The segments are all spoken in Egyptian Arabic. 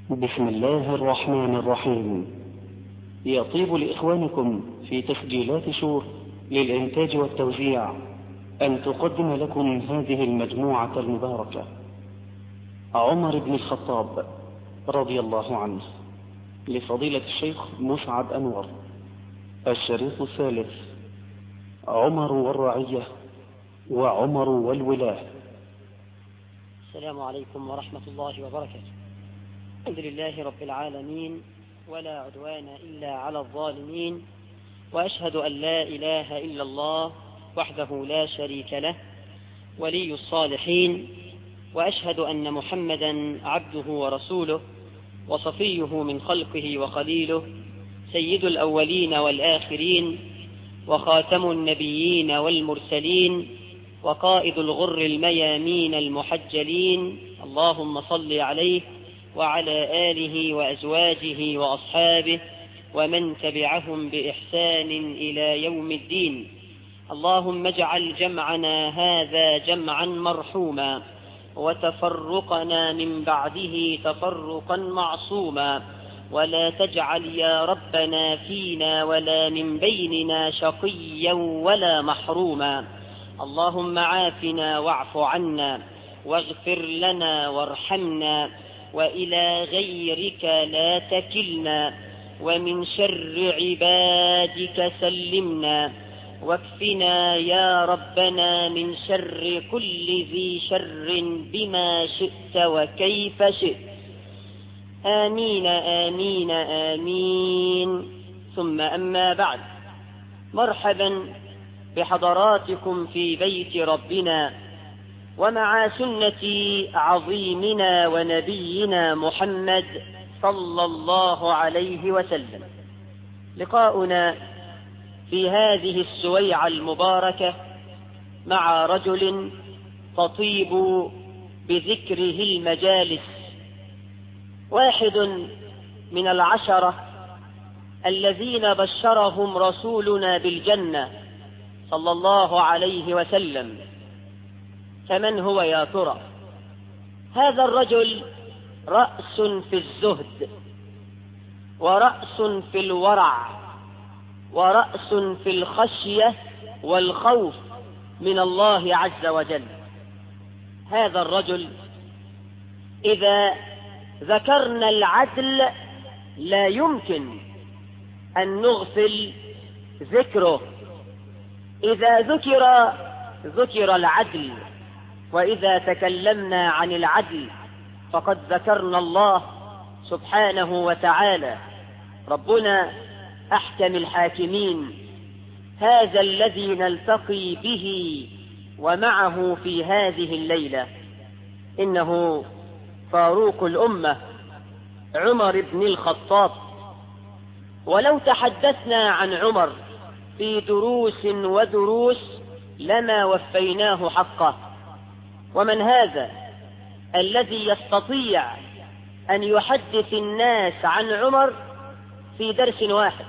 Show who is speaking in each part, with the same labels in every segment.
Speaker 1: بسم الله الرحمن الرحيم يطيب لإخوانكم في تسجيلات شور للإنتاج والتوزيع أن تقدم لكم هذه المجموعة المباركة عمر بن الخطاب رضي الله عنه لفضيلة الشيخ مسعد أنور الشريط الثالث عمر والرعية وعمر والولاة
Speaker 2: السلام عليكم ورحمة الله وبركاته الحمد لله رب العالمين ولا عدوان إلا على الظالمين وأشهد أن لا إله إلا الله وحده لا شريك له ولي الصالحين وأشهد أن محمدا عبده ورسوله وصفيه من خلقه وخليله سيد الأولين والآخرين وخاتم النبيين والمرسلين وقائد الغر الميامين المحجلين اللهم صل عليه وعلى آله وأزواجه وأصحابه ومن تبعهم بإحسان إلى يوم الدين اللهم اجعل جمعنا هذا جمعا مرحوما وتفرقنا من بعده تفرقا معصوما ولا تجعل يا ربنا فينا ولا من بيننا شقيا ولا محروما اللهم عافنا واعف عنا واغفر لنا وارحمنا وإلى غيرك لا تكلنا ومن شر عبادك سلمنا واكفنا يا ربنا من شر كل ذي شر بما شئت وكيف شئت آمين آمين آمين ثم أما بعد مرحبا بحضراتكم في بيت ربنا ومع سنة عظيمنا ونبينا محمد صلى الله عليه وسلم لقاؤنا في هذه السويعة المباركة مع رجل تطيب بذكره المجالس واحد من العشرة الذين بشرهم رسولنا بالجنة صلى الله عليه وسلم فمن هو يا ترى هذا الرجل رأس في الزهد ورأس في الورع ورأس في الخشية والخوف من الله عز وجل هذا الرجل إذا ذكرنا العدل لا يمكن أن نغفل ذكره إذا ذكر ذكر العدل وإذا تكلمنا عن العدل فقد ذكرنا الله سبحانه وتعالى ربنا أحكم الحاكمين هذا الذي نلتقي به ومعه في هذه الليلة إنه فاروق الأمة عمر بن الخطاب ولو تحدثنا عن عمر في دروس ودروس لما وفيناه حقه ومن هذا الذي يستطيع أن يحدث الناس عن عمر في درس واحد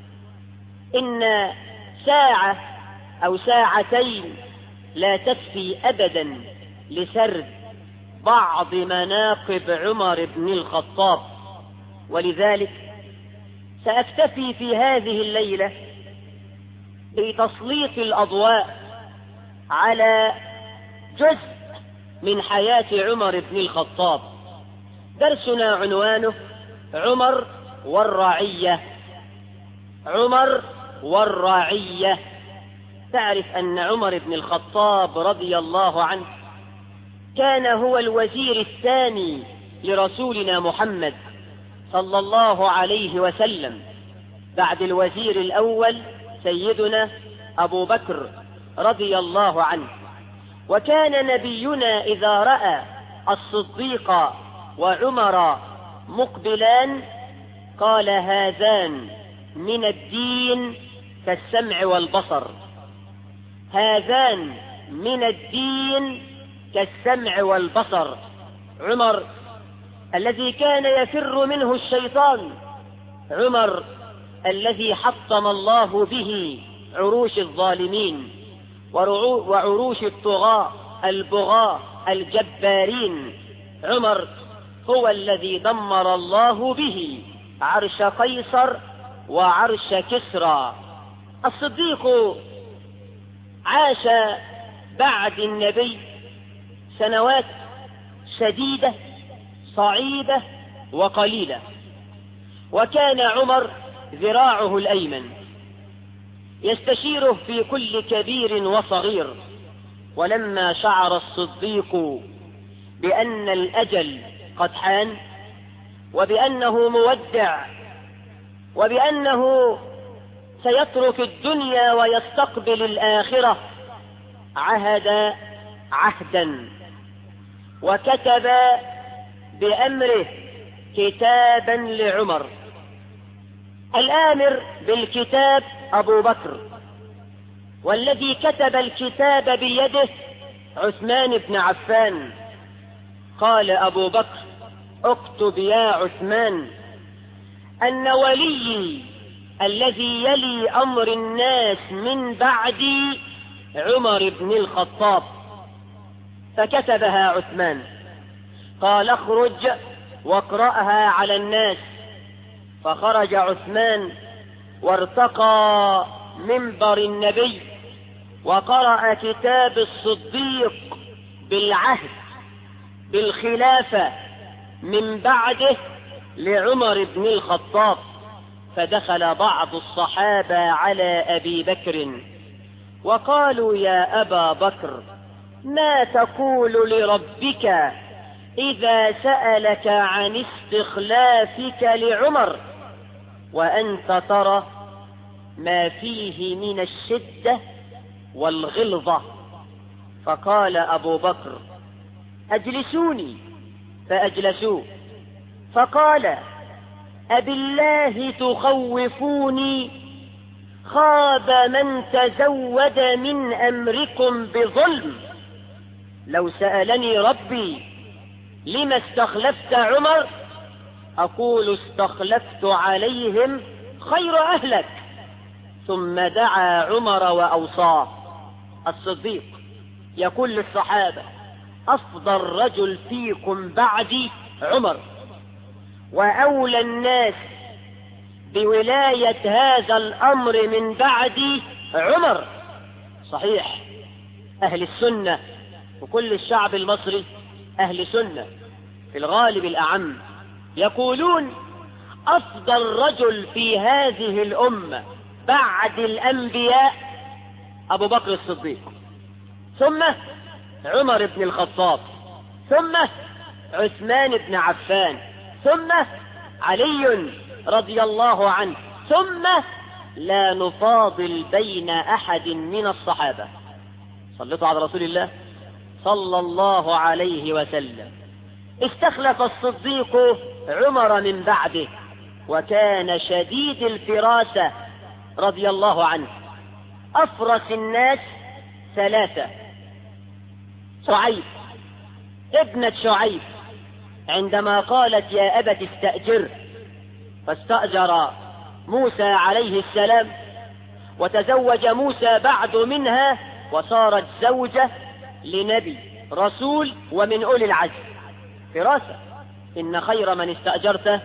Speaker 2: إن ساعة أو ساعتين لا تكفي أبدا لسرد بعض مناقب عمر بن الخطاب ولذلك سأكتفي في هذه الليلة بتسليط الأضواء على جزء من حياة عمر بن الخطاب درسنا عنوانه عمر والرعية عمر والرعية تعرف أن عمر بن الخطاب رضي الله عنه كان هو الوزير الثاني لرسولنا محمد صلى الله عليه وسلم بعد الوزير الأول سيدنا أبو بكر رضي الله عنه وكان نبينا إذا رأى الصديق وعمر مقبلان قال هذان من الدين كالسمع والبصر هذان من الدين كالسمع والبصر عمر الذي كان يفر منه الشيطان عمر الذي حطم الله به عروش الظالمين وعروش الطغاة البغاة الجبارين عمر هو الذي دمر الله به عرش قيصر وعرش كسرى الصديق عاش بعد النبي سنوات شديدة صعيدة وقليلة وكان عمر ذراعه الأيمن يستشيره في كل كبير وصغير ولما شعر الصديق بأن الأجل قد حان وبأنه مودع وبأنه سيترك الدنيا ويستقبل الآخرة عهد عهدا وكتب بأمره كتابا لعمر الآمر بالكتاب أبو بكر والذي كتب الكتاب بيده عثمان بن عفان قال أبو بكر اكتب يا عثمان أن وليي الذي يلي أمر الناس من بعدي عمر بن الخطاب فكتبها عثمان قال اخرج واقرأها على الناس فخرج عثمان وارتقى منبر النبي وقرأ كتاب الصديق بالعهد بالخلافة من بعده لعمر بن الخطاب فدخل بعض الصحابة على أبي بكر وقالوا يا أبا بكر ما تقول لربك إذا سألك عن استخلافك لعمر وأنت ترى ما فيه من الشدة والغلظة فقال أبو بكر أجلسوني فأجلسوه فقال أبالله تخوفوني خاب من تزود من أمركم بظلم لو سألني ربي لما استخلفت عمر أقول استخلفت عليهم خير أهلك ثم دعا عمر وأوصاه الصديق يقول للصحابة أفضل رجل فيكم بعدي عمر وأولى الناس بولاية هذا الأمر من بعدي عمر صحيح أهل السنة وكل الشعب المصري أهل سنة في الغالب الأعم يقولون أفضل رجل في هذه الأمة بعد الأنبياء أبو بكر الصديق ثم عمر بن الخطاب ثم عثمان بن عفان ثم علي رضي الله عنه ثم لا نفاضل بين أحد من الصحابة صلتوا على رسول الله صلى الله عليه وسلم استخلف الصديق عمر من بعده وكان شديد الفراسة رضي الله عنه أفرس الناس ثلاثة شعيب ابنة شعيب عندما قالت يا أبت استأجر فاستأجر موسى عليه السلام وتزوج موسى بعد منها وصارت زوجة لنبي رسول ومن أولي العزم فراسة إن خير من استأجرته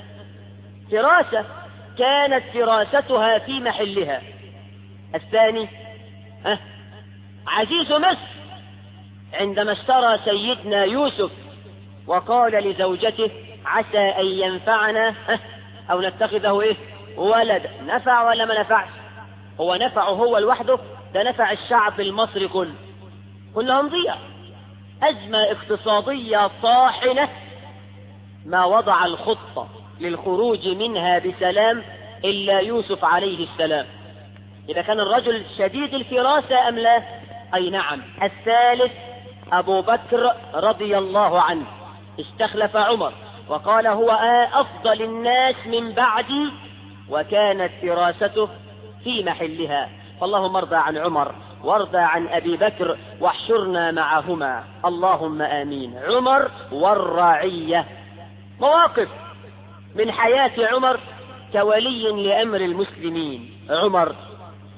Speaker 2: فراسة كانت فراستها في محلها الثاني ها عزيز مصر عندما اشترى سيدنا يوسف وقال لزوجته عسى أن ينفعنا أو نتخذه إيه ولد نفع ولا ما نفعش هو نفعه هو لوحده ده نفع الشعب المصري كله كلها نضيع أزمة اقتصادية طاحنة ما وضع الخطة للخروج منها بسلام إلا يوسف عليه السلام إذا كان الرجل شديد الفراسة أم لا أي نعم الثالث أبو بكر رضي الله عنه استخلف عمر وقال هو أفضل الناس من بعدي وكانت فراسته في محلها فاللهم ارضى عن عمر وارضى عن أبي بكر واحشرنا معهما اللهم آمين عمر والرعية مواقف من حياة عمر كولي لأمر المسلمين عمر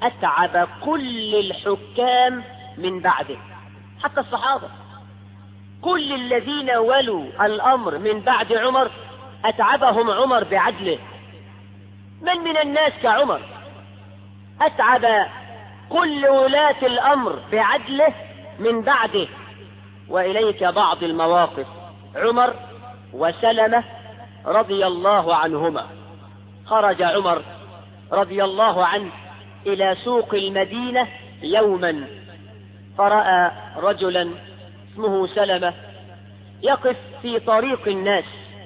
Speaker 2: أتعب كل الحكام من بعده حتى الصحابة كل الذين ولوا الأمر من بعد عمر أتعبهم عمر بعدله من من الناس كعمر أتعب كل ولاة الأمر بعدله من بعده وإليك بعض المواقف عمر وسلمة رضي الله عنهما خرج عمر رضي الله عنه إلى سوق المدينة يوما فرأى رجلا اسمه سلمة يقف في طريق الناس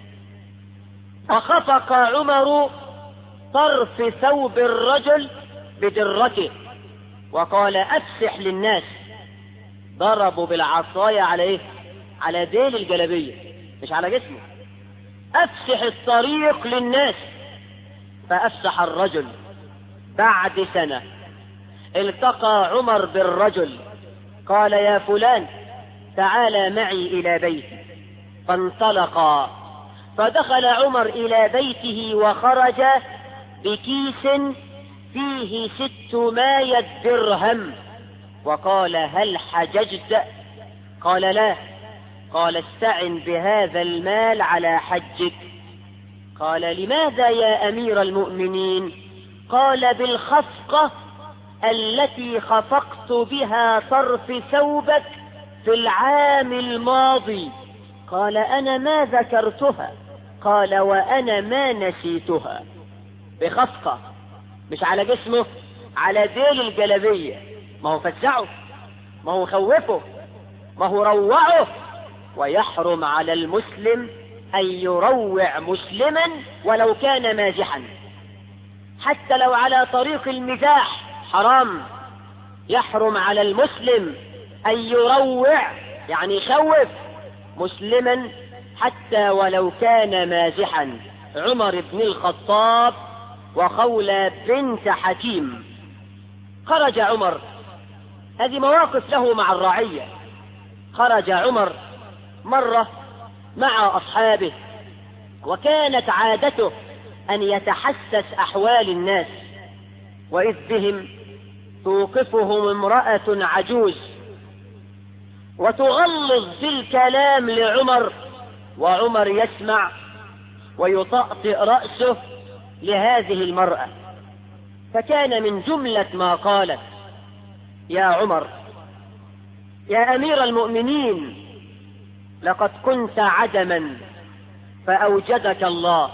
Speaker 2: فخفق عمر طرف ثوب الرجل بدرته وقال أفسح للناس ضربوا بالعصاية على ايه على ديل الجلبية مش على جسمه أفسح الطريق للناس فأفسح الرجل بعد سنة التقى عمر بالرجل قال يا فلان تعالى معي إلى بيتي فانطلقا فدخل عمر إلى بيته وخرج بكيس فيه ستمائة درهم وقال هل حججت قال لا قال استعن بهذا المال على حجك قال لماذا يا أمير المؤمنين قال بالخفقة التي خفقت بها طرف ثوبك في العام الماضي قال أنا ما ذكرتها قال وأنا ما نسيتها بخفقة مش على جسمه على ديل الجلبية ما هو فزعه ما هو خوفه ما هو روعه ويحرم على المسلم أن يروع مسلما ولو كان مازحا حتى لو على طريق المزاح حرام يحرم على المسلم أن يروع يعني يخوف مسلما حتى ولو كان مازحا عمر بن الخطاب وخولة بنت حكيم خرج عمر هذه مواقف له مع الرعية خرج عمر مرة مع أصحابه وكانت عادته أن يتحسس أحوال الناس وإذ بهم توقفهم امرأة عجوز وتغلظ في الكلام لعمر وعمر يسمع ويطأطئ رأسه لهذه المرأة فكان من جملة ما قالت يا عمر يا أمير المؤمنين لقد كنت عدما فأوجدك الله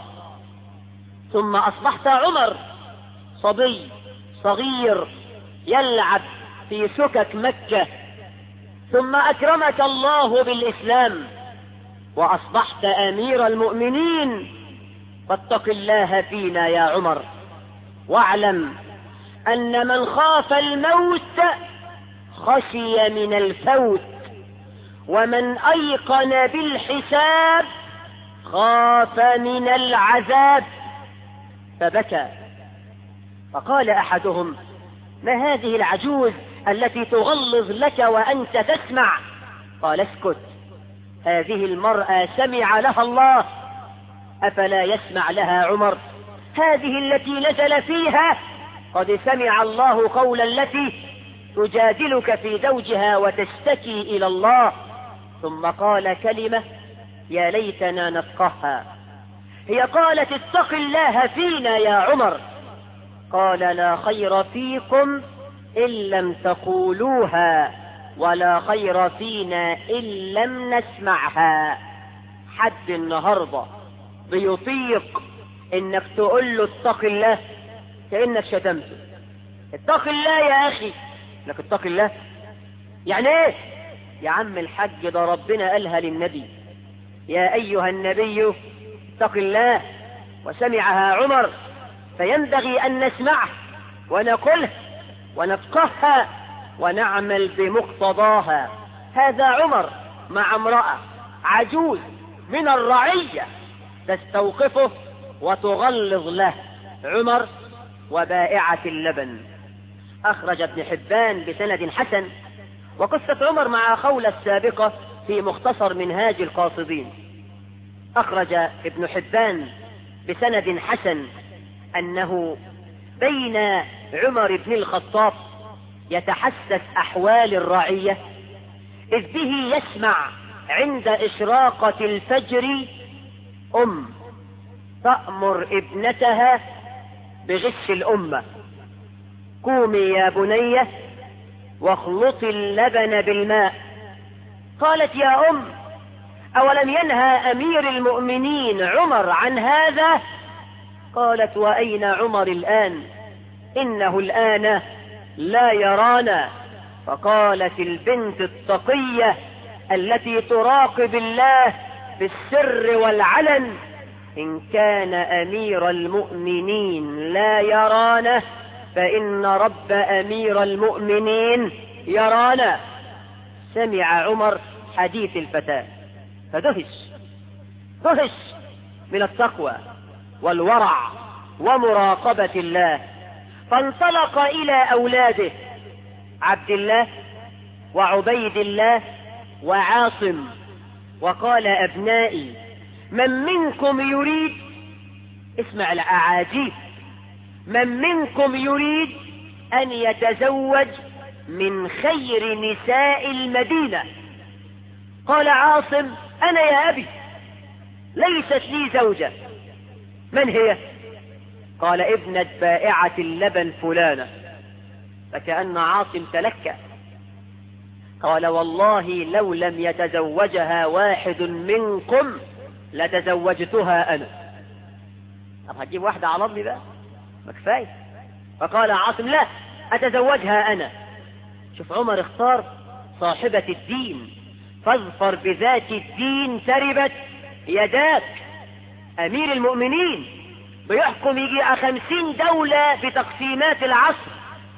Speaker 2: ثم أصبحت عمر صبي صغير يلعب في سكك مكة ثم أكرمك الله بالإسلام وأصبحت أمير المؤمنين فاتق الله فينا يا عمر واعلم أن من خاف الموت خشي من الفوت ومن أيقن بالحساب خاف من العذاب فبكى فقال أحدهم ما هذه العجوز التي تغلظ لك وأنت تسمع قال اسكت هذه المرأة سمع لها الله أفلا يسمع لها عمر هذه التي نزل فيها قد سمع الله قول التي تجادلك في زوجها وتشتكي إلى الله ثم قال كلمة يا ليتنا نفقهها هي قالت اتق الله فينا يا عمر قال لا خير فيكم إن لم تقولوها ولا خير فينا إن لم نسمعها حد النهاردة بيطيق انك تقول له اتق الله كأنك شتمته اتق الله يا اخي لك اتق الله يعني ايه يا عم الحج ده ربنا قالها للنبي يا ايها النبي اتق الله وسمعها عمر فينبغي ان نسمعه ونقله ونفقهها ونعمل بمقتضاها هذا عمر مع امرأة عجوز من الرعية تستوقفه وتغلظ له عمر وبائعة اللبن أخرج ابن حبان بسند حسن وقصة عمر مع خولة السابقة في مختصر منهاج القاصدين أخرج ابن حبان بسند حسن أنه بين عمر بن الخطاب يتحسس أحوال الرعية إذ به يسمع عند إشراقة الفجر أم تأمر ابنتها بغش الأمة قومي يا بنية واخلطي اللبن بالماء قالت يا أم أولم ينهى أمير المؤمنين عمر عن هذا قالت وأين عمر الآن إنه الآن لا يرانا فقالت البنت التقية التي تراقب الله بالسر والعلن إن كان أمير المؤمنين لا يرانا فإن رب أمير المؤمنين يرانا سمع عمر حديث الفتاة فدهش دهش من التقوى والورع ومراقبة الله فانطلق إلى أولاده عبد الله وعبيد الله وعاصم وقال أبنائي من منكم يريد اسمع الأعاجيب من منكم يريد أن يتزوج من خير نساء المدينة قال عاصم أنا يا أبي ليست لي زوجة من هي قال ابنة بائعة اللبن فلانة فكأن عاصم تلكأ قال والله لو لم يتزوجها واحد منكم لتزوجتها أنا طب هتجيب واحدة على ابني بقى ما كفاية فقال عاصم لا أتزوجها أنا شوف عمر اختار صاحبة الدين فاظفر بذات الدين تربت يداك أمير المؤمنين بيحكم يجي خمسين دولة في تقسيمات العصر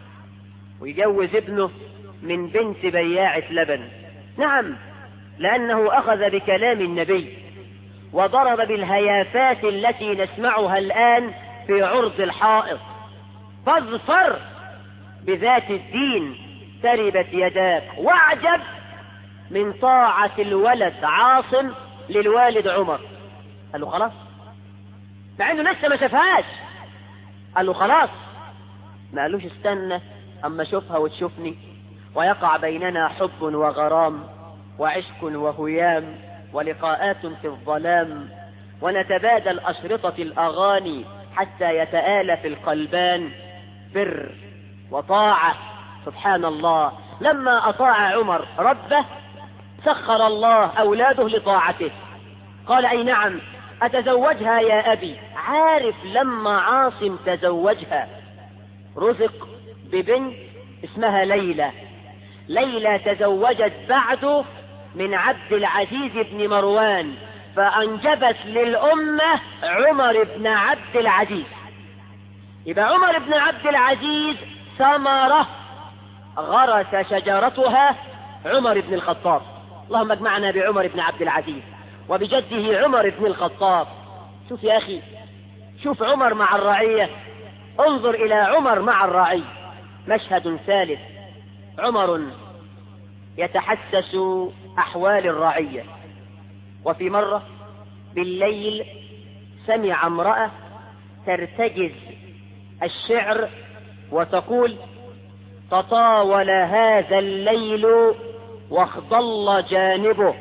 Speaker 2: ويجوز ابنه من بنت بياعة لبن نعم لأنه أخذ بكلام النبي وضرب بالهيافات التي نسمعها الآن في عرض الحائط فاظفر بذات الدين تربت يداك واعجب من طاعة الولد عاصم للوالد عمر قال له خلاص مع انه لسه ما شافهاش قال له خلاص ما قالوش استنى اما اشوفها وتشوفني ويقع بيننا حب وغرام وعشق وهيام ولقاءات في الظلام ونتبادل أشرطة الأغاني حتى يتآلف القلبان بر وطاعة سبحان الله لما أطاع عمر ربه سخر الله أولاده لطاعته قال أي نعم أتزوجها يا أبي عارف لما عاصم تزوجها رزق ببنت اسمها ليلى ليلى تزوجت بعده من عبد العزيز بن مروان فأنجبت للأمة عمر بن عبد العزيز يبقى عمر بن عبد العزيز ثمرة غرس شجرتها عمر بن الخطاب اللهم اجمعنا بعمر بن عبد العزيز وبجده عمر بن الخطاب شوف يا أخي شوف عمر مع الرعية انظر إلى عمر مع الرعي مشهد ثالث عمر يتحسس أحوال الرعية وفي مرة بالليل سمع امرأة ترتجز الشعر وتقول تطاول هذا الليل واخضل جانبه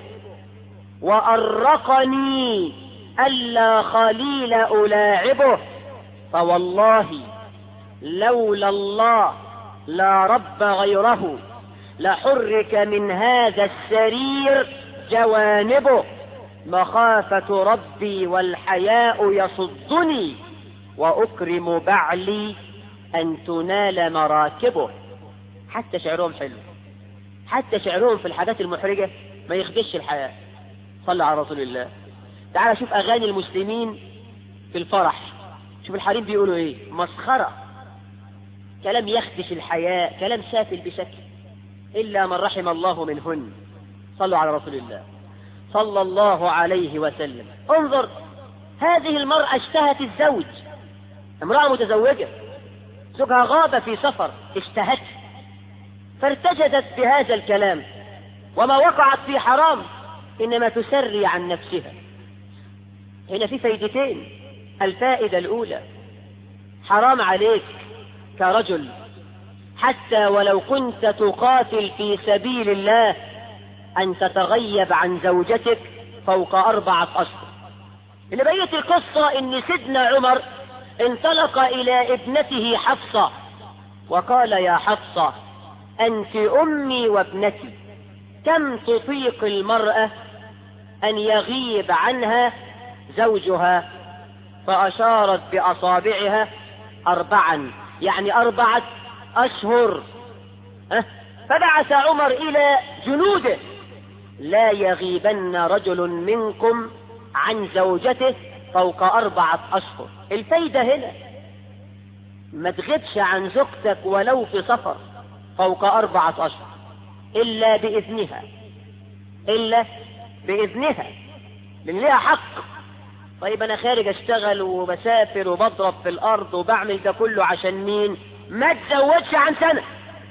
Speaker 2: وأرقني ألا خليل ألاعبه فوالله لولا الله لا رب غيره لحرك من هذا السرير جوانبه مخافة ربي والحياء يصدني وأكرم بعلي أن تنال مراكبه حتى شعرهم حلو حتى شعرهم في الحاجات المحرجة ما يخدش الحياة صلى على رسول الله تعال شوف أغاني المسلمين في الفرح شوف الحريم بيقولوا ايه مسخرة كلام يخدش الحياة كلام سافل بشكل إلا من رحم الله منهن صلوا على رسول الله صلى الله عليه وسلم انظر هذه المرأة اشتهت الزوج امرأة متزوجة زوجها غاب في سفر اشتهت فارتجزت بهذا الكلام وما وقعت في حرام إنما تسري عن نفسها هنا في فايدتين الفائدة الأولى حرام عليك كرجل حتى ولو كنت تقاتل في سبيل الله أن تتغيب عن زوجتك فوق أربعة أشهر اللي بقية القصة إن سيدنا عمر انطلق إلى ابنته حفصة وقال يا حفصة أنت أمي وابنتي كم تطيق المرأة أن يغيب عنها زوجها فأشارت بأصابعها أربعا يعني أربعة أشهر أه؟ فبعث عمر إلى جنوده لا يغيبن رجل منكم عن زوجته فوق أربعة أشهر الفايدة هنا ما تغيبش عن زوجتك ولو في سفر فوق أربعة أشهر إلا بإذنها إلا بإذنها لأن لها حق طيب أنا خارج أشتغل وبسافر وبضرب في الأرض وبعمل ده كله عشان مين ما تزودش عن سنة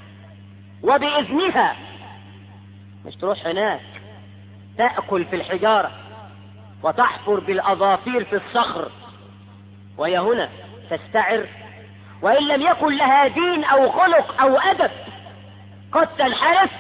Speaker 2: وبإذنها مش تروح هناك تأكل في الحجارة وتحفر بالأظافير في الصخر وهي هنا تستعر وإن لم يكن لها دين أو خلق أو أدب قد تنحرف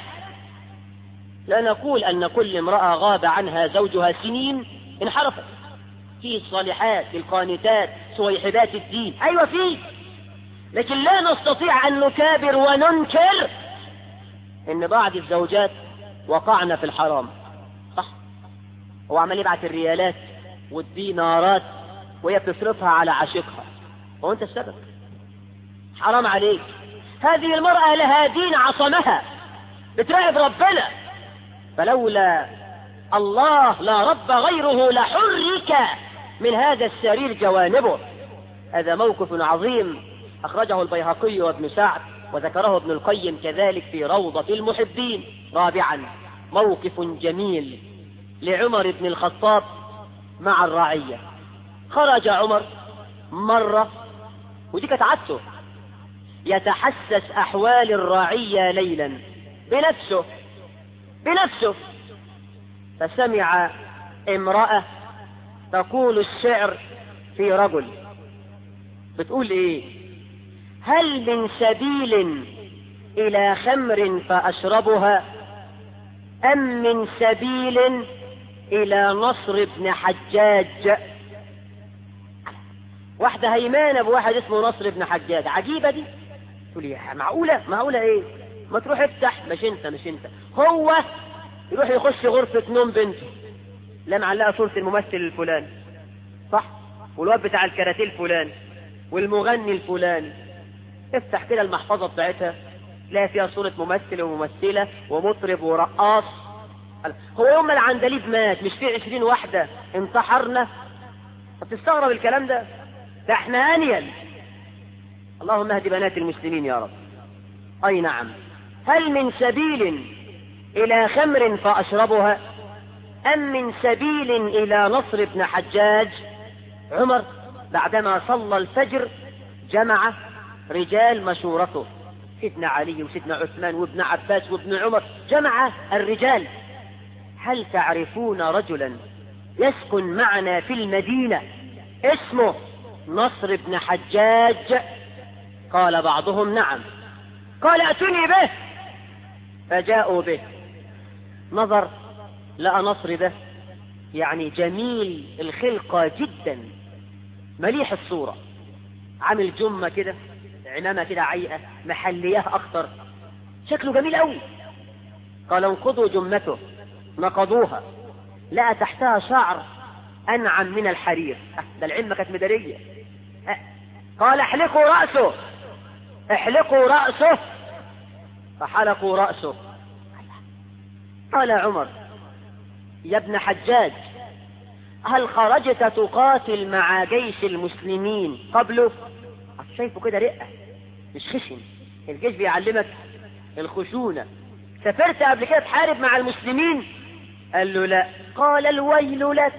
Speaker 2: لا نقول أن كل امرأة غاب عنها زوجها سنين انحرفت في الصالحات القانتات صويحبات الدين أيوة فيه لكن لا نستطيع أن نكابر وننكر إن بعض الزوجات وقعنا في الحرام صح هو عمال يبعت الريالات والدينارات وهي بتصرفها على عاشقها هو أنت السبب حرام عليك هذه المرأة لها دين عصمها بتراقب ربنا فلولا الله لا رب غيره لحرك من هذا السرير جوانبه هذا موقف عظيم أخرجه البيهقي وابن سعد وذكره ابن القيم كذلك في روضة المحبين رابعا موقف جميل لعمر بن الخطاب مع الرعية خرج عمر مرة ودي كانت عادته يتحسس أحوال الرعية ليلا بنفسه بنفسه فسمع امرأة تقول الشعر في رجل بتقول ايه هل من سبيل الى خمر فاشربها ام من سبيل الى نصر بن حجاج واحدة هيمانة بواحد اسمه نصر بن حجاج عجيبة دي تقول يا معقولة معقولة ايه ما تروح افتح مش انت مش انت هو يروح يخش غرفة نوم بنته لا معلقة صورة الممثل الفلاني صح والواد بتاع الكاراتيه الفلاني والمغني الفلاني افتح كده المحفظة بتاعتها لا فيها صورة ممثل وممثلة ومطرب ورقاص هو يوم ما العندليب مات مش في عشرين واحدة انتحرنا بتستغرب الكلام ده ده احنا انيل اللهم اهد بنات المسلمين يا رب اي نعم هل من سبيل الى خمر فاشربها ام من سبيل الى نصر بن حجاج عمر بعدما صلى الفجر جمع رجال مشورته سيدنا علي وسيدنا عثمان وابن عباس وابن عمر جمع الرجال هل تعرفون رجلا يسكن معنا في المدينة اسمه نصر بن حجاج قال بعضهم نعم قال اتوني به فجاءوا به نظر لقى نصر ده يعني جميل الخلقة جدا مليح الصورة عامل جمة كده عمامة كده عيقة محلياه أكتر شكله جميل قوي قال انقضوا جمته نقضوها لقى تحتها شعر أنعم من الحرير ده العمة كانت مدارية قال احلقوا رأسه احلقوا رأسه فحلقوا رأسه قال عمر يا ابن حجاج هل خرجت تقاتل مع جيش المسلمين قبله شايفه كده رقة مش خشن الجيش بيعلمك الخشونة سافرت قبل كده تحارب مع المسلمين قال له لا قال الويل لك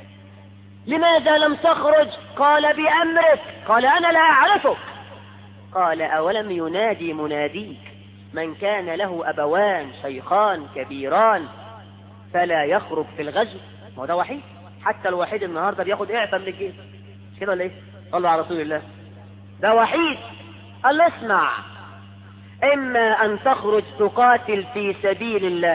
Speaker 2: لماذا لم تخرج قال بأمرك قال أنا لا أعرفك قال أولم ينادي مناديك من كان له أبوان شيخان كبيران فلا يخرج في الغزو ما هو ده وحيد حتى الوحيد النهارده بياخد اعفاء من الجيش مش كده ولا ايه صلوا على رسول الله ده وحيد قال له اسمع اما ان تخرج تقاتل في سبيل الله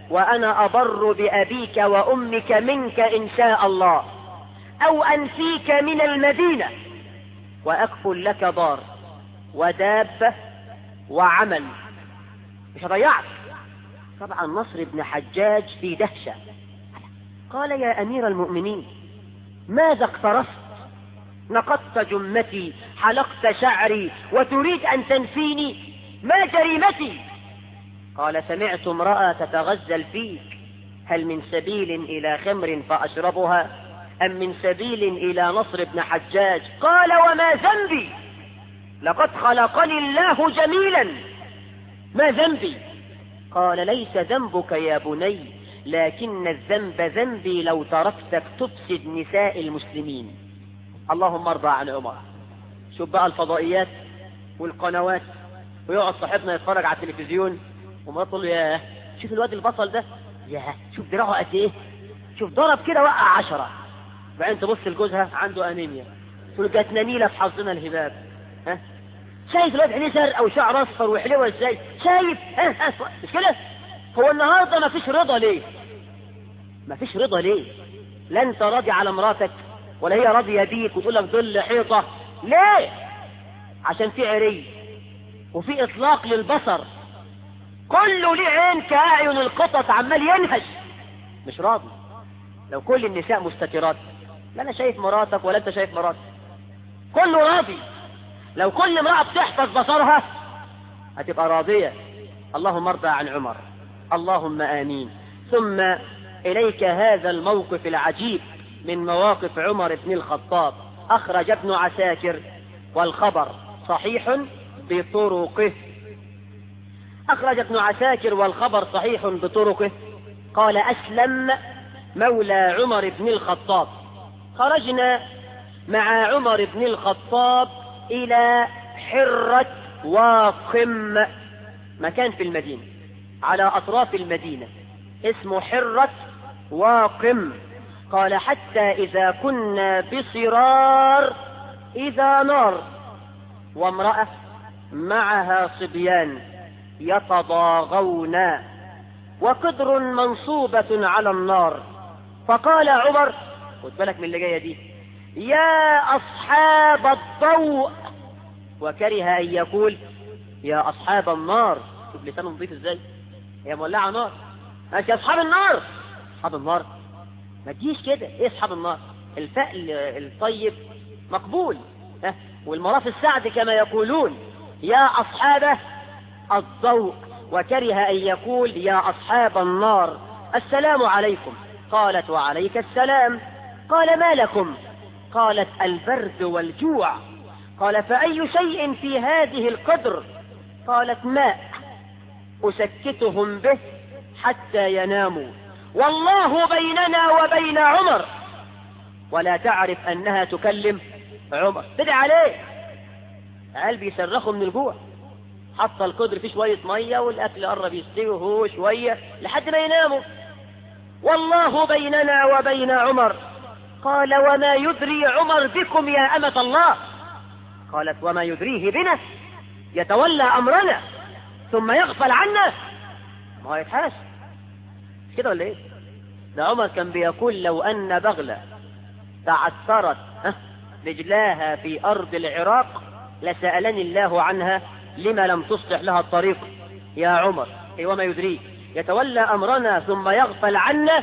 Speaker 2: وأنا أبر بأبيك وأمك منك إن شاء الله أو أنفيك من المدينة وأكفل لك دار ودابة وعمل مش هضيعك طبعا نصر بن حجاج في دهشة قال يا أمير المؤمنين ماذا اقترفت نقضت جمتي حلقت شعري وتريد أن تنفيني ما جريمتي قال سمعت امرأة تتغزل فيك هل من سبيل إلى خمر فأشربها أم من سبيل إلى نصر بن حجاج قال وما ذنبي لقد خلقني الله جميلا ما ذنبي قال ليس ذنبك يا بني لكن الذنب ذنبي لو تركتك تفسد نساء المسلمين اللهم ارضى عن عمر شوف بقى الفضائيات والقنوات ويقعد صاحبنا يتفرج على التلفزيون ومراته تقول له ياه شوف الواد البصل ده ياه شوف دراعه قد ايه شوف ضرب كده وقع عشرة بعدين تبص لجوزها عنده انيميا تقول جات نميلة في حظنا الهباب ها شايف الواد عينيه زرق او شعر اصفر وحلوه ازاي شايف ها ها مش كده هو النهارده ما فيش رضا ليه ما فيش رضا ليه لا انت راضي على مراتك ولا هي راضيه بيك وتقول لك ظل حيطه ليه عشان في عري وفي اطلاق للبصر كله ليه عين كأعين القطط عمال ينهش مش راضي لو كل النساء مستترات لا انا شايف مراتك ولا انت شايف مراتك كله راضي لو كل امرأة بتحفظ بصرها هتبقى راضية اللهم ارضى عن عمر اللهم آمين ثم إليك هذا الموقف العجيب من مواقف عمر بن الخطاب أخرج ابن عساكر والخبر صحيح بطرقه أخرج ابن عساكر والخبر صحيح بطرقه قال أسلم مولى عمر بن الخطاب خرجنا مع عمر بن الخطاب إلى حرة واقم مكان في المدينة على أطراف المدينة اسمه حرة واقم قال حتى إذا كنا بصرار إذا نار وامرأة معها صبيان يتضاغون وقدر منصوبة على النار فقال عمر خد بالك من اللي جاية دي يا أصحاب الضوء وكره أن يقول يا أصحاب النار شوف لسانه نظيف ازاي هي مولعة نار ماشي يا أصحاب النار أصحاب النار ما تجيش كده إيه أصحاب النار الفأل الطيب مقبول ها والمراف السعد كما يقولون يا أصحاب الضوء وكره أن يقول يا أصحاب النار السلام عليكم قالت وعليك السلام قال ما لكم قالت البرد والجوع قال فأي شيء في هذه القدر قالت ماء أسكتهم به حتى يناموا والله بيننا وبين عمر ولا تعرف أنها تكلم عمر تدعي عليه قلبي يصرخوا من الجوع حط القدر فيه شوية مية والأكل قرب يستوي هو شوية لحد ما يناموا والله بيننا وبين عمر قال وما يدري عمر بكم يا أمة الله قالت وما يدريه بنا يتولى أمرنا ثم يغفل عنا ما هو يتحاس كده ولا ايه ده عمر كان بيقول لو أن بغلة تعثرت رجلاها في أرض العراق لسألني الله عنها لما لم تصلح لها الطريق يا عمر اي وما يدريك يتولى أمرنا ثم يغفل عنا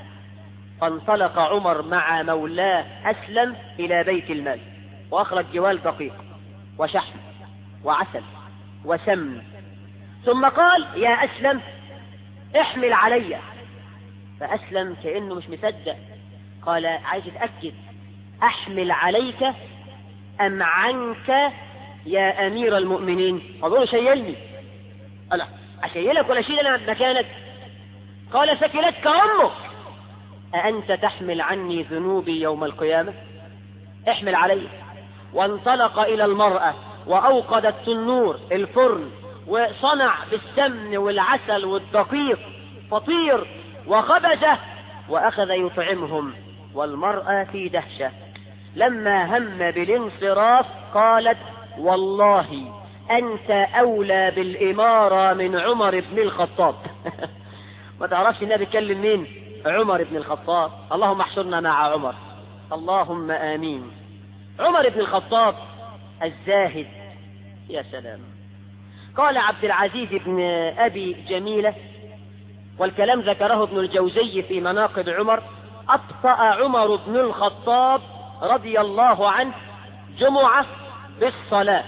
Speaker 2: فانطلق عمر مع مولاه أسلم إلى بيت المال وأخرج جوال دقيق وشحم وعسل وسمن ثم قال يا أسلم احمل علي فأسلم كأنه مش مصدق قال عايز اتأكد أحمل عليك أم عنك يا أمير المؤمنين فقالوا شيلني قال أشيلك ولا شيل أنا مكانك قال سكلتك أمك أأنت تحمل عني ذنوبي يوم القيامة احمل علي وانطلق إلى المرأة وأوقد التنور الفرن وصنع بالسمن والعسل والدقيق فطير وخبزه وأخذ يطعمهم والمرأة في دهشة لما هم بالانصراف قالت والله أنت أولى بالإمارة من عمر بن الخطاب ما تعرفش النبي بيتكلم مين عمر بن الخطاب اللهم احشرنا مع عمر اللهم آمين عمر بن الخطاب الزاهد يا سلام قال عبد العزيز بن أبي جميلة والكلام ذكره ابن الجوزي في مناقب عمر أبطأ عمر بن الخطاب رضي الله عنه جمعة بالصلاة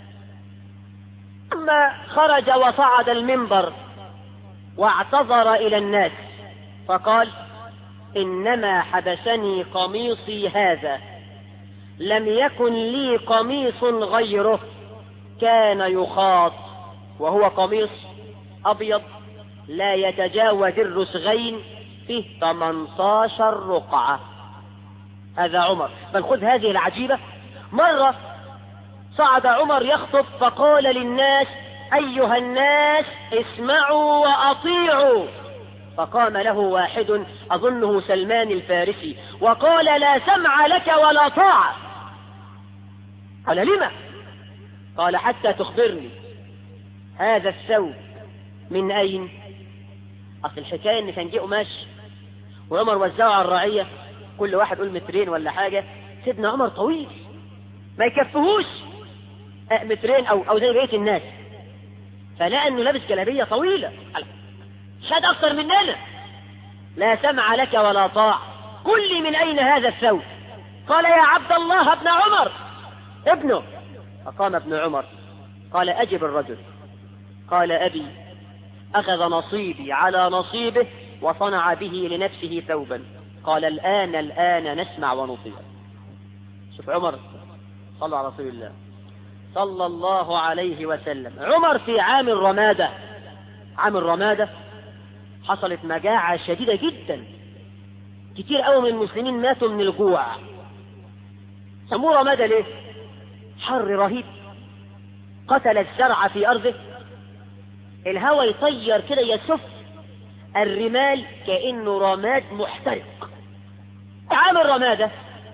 Speaker 2: ثم خرج وصعد المنبر واعتذر إلى الناس فقال إنما حبسني قميصي هذا لم يكن لي قميص غيره كان يخاط وهو قميص أبيض لا يتجاوز الرسغين فيه 18 رقعة هذا عمر بل خذ هذه العجيبة مرة صعد عمر يخطب فقال للناس أيها الناس اسمعوا وأطيعوا فقام له واحد أظنه سلمان الفارسي وقال لا سمع لك ولا طاعة قال لما قال حتى تخبرني هذا الثوب من أين أصل الحكاية إن كان جه قماش وعمر وزعه على الرعية كل واحد يقول مترين ولا حاجة سيدنا عمر طويل ما يكفهوش مترين أو أو زي بقية الناس فلقى إنه لابس جلابية طويلة شاد أكثر مننا لا سمع لك ولا طاع قل لي من أين هذا الثوب قال يا عبد الله ابن عمر ابنه فقام ابن عمر قال أجب الرجل قال أبي أخذ نصيبي على نصيبه وصنع به لنفسه ثوبا قال الآن الآن نسمع ونطيع شوف عمر صلى على رسول الله صلى الله عليه وسلم عمر في عام الرمادة عام الرمادة حصلت مجاعة شديدة جدا كتير قوي من المسلمين ماتوا من الجوع سموه رمادة ليه حر رهيب قتل الزرع في أرضه الهواء يطير كده يسف الرمال كأنه رماد محترق عام الرمادة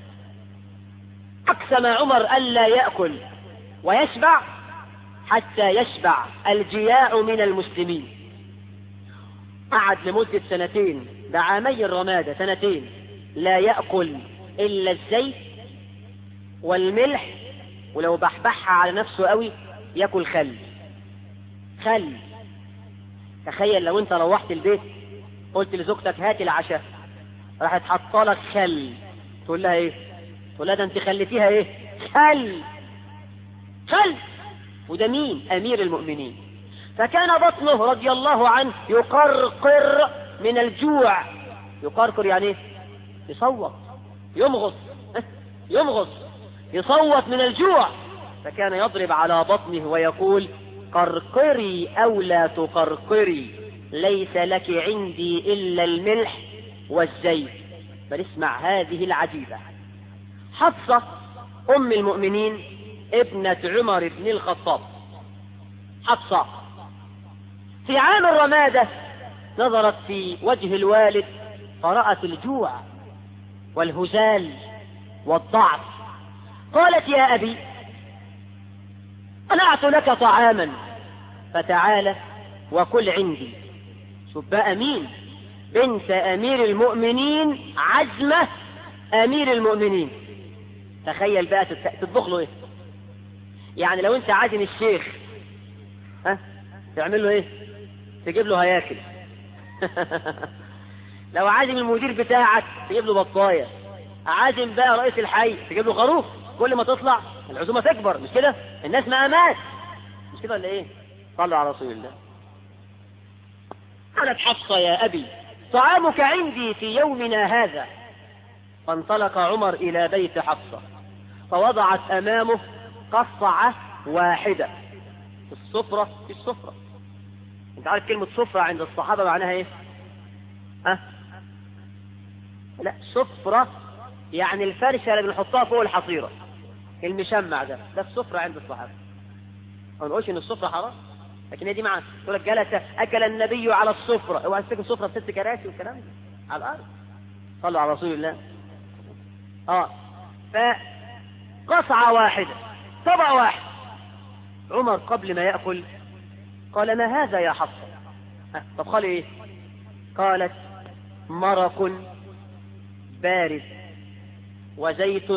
Speaker 2: أقسم عمر ألا يأكل ويشبع حتى يشبع الجياع من المسلمين قعد لمدة سنتين بعامي الرمادة سنتين لا يأكل إلا الزيت والملح ولو بحبحها على نفسه قوي ياكل خل خل تخيل لو انت روحت البيت قلت لزوجتك هات العشاء راحت حاطه لك خل تقول لها ايه تقول لها ده انت خليتيها ايه خل خل وده مين امير المؤمنين فكان بطنه رضي الله عنه يقرقر من الجوع يقرقر يعني ايه يصوت يمغص يمغص يصوت من الجوع فكان يضرب على بطنه ويقول قرقري أو لا تقرقري ليس لك عندي إلا الملح والزيت بل اسمع هذه العجيبة حفصة أم المؤمنين ابنة عمر بن الخطاب حفصة في عام الرمادة نظرت في وجه الوالد فرأت الجوع والهزال والضعف قالت يا أبي صنعت لك طعاما فتعال وكل عندي شوف بقى مين بنت أمير المؤمنين عزمة أمير المؤمنين تخيل بقى تطبخ له ايه يعني لو انت عازم الشيخ ها تعمل له ايه تجيب له هياكل لو عازم المدير بتاعك تجيب له بطايه عازم بقى رئيس الحي تجيب له خروف كل ما تطلع العزومه تكبر مش كده الناس مقامات مش كده ولا ايه صلوا على رسول الله قالت حفصه يا ابي طعامك عندي في يومنا هذا فانطلق عمر الى بيت حفصه فوضعت امامه قصعه واحده في السفره في السفره انت عارف كلمه سفره عند الصحابه معناها ايه ها لا سفره يعني الفرشه اللي بنحطها فوق الحصيره المشمع ده ده السفرة عند الصحابة ما نقولش ان السفرة حرام لكن هي دي معنى تقول لك جلس اكل النبي على السفرة اوعى تفتكر سفرة ست كراسي والكلام ده على الارض صلوا على رسول الله اه فقصعة واحدة طبع واحد عمر قبل ما يأكل قال ما هذا يا حفصة طب قال ايه قالت مرق بارد وزيت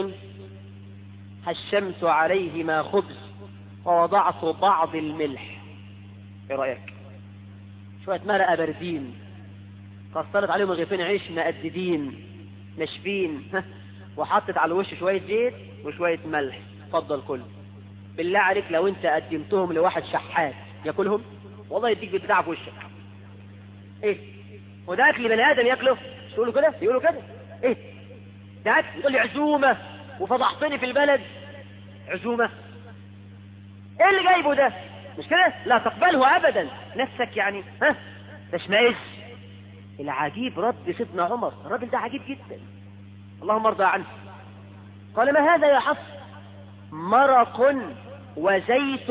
Speaker 2: هشمت عليهما خبز ووضعت بعض الملح ايه رأيك شوية مرقة باردين كسرت عليهم رغيفين عيش مقددين ناشفين وحطت على الوش شوية زيت وشوية ملح اتفضل كل بالله عليك لو انت قدمتهم لواحد شحات ياكلهم والله يديك بتاع في وشك ايه وده اكل بني ادم ياكله مش تقولوا كده يقولوا كده ايه ده اكل يقول لي عزومه وفضحتني في البلد عزومه ايه اللي جايبه ده مش كده لا تقبله ابدا نفسك يعني ها تشمئز العجيب رد سيدنا عمر الراجل ده عجيب جدا اللهم ارضى عنه قال ما هذا يا حفص مرق وزيت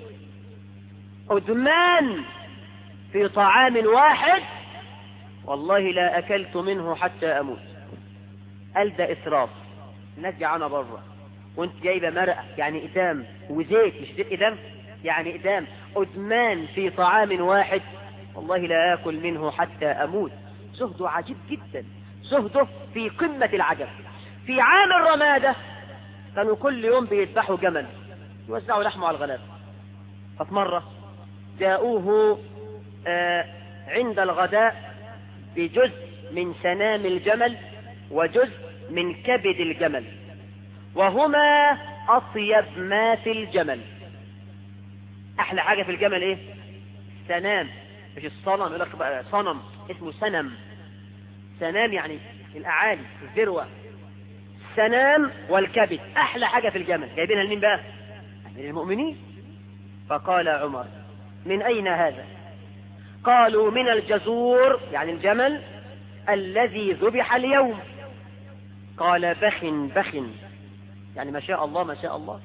Speaker 2: أدمان في طعام واحد والله لا أكلت منه حتى أموت قال ده إسراف الناس جعانة بره وانت جايبة مرقة يعني إدام وزيت مش زيت إدام يعني إدام أدمان في طعام واحد والله لا آكل منه حتى أموت زهده عجيب جدا زهده في قمة العجب في عام الرمادة كانوا كل يوم بيذبحوا جمل يوزعوا لحمه على الغنم ففي مرة جاءوه آه عند الغداء بجزء من سنام الجمل وجزء من كبد الجمل وهما أطيب ما في الجمل أحلى حاجة في الجمل إيه سنام مش الصنم يقول لك بقى صنم اسمه سنم سنام يعني الأعالي الذروة السنام والكبد أحلى حاجة في الجمل جايبينها لمين بقى من المؤمنين فقال عمر من أين هذا قالوا من الجزور يعني الجمل الذي ذبح اليوم قال بخ بخ يعني ما شاء الله ما شاء الله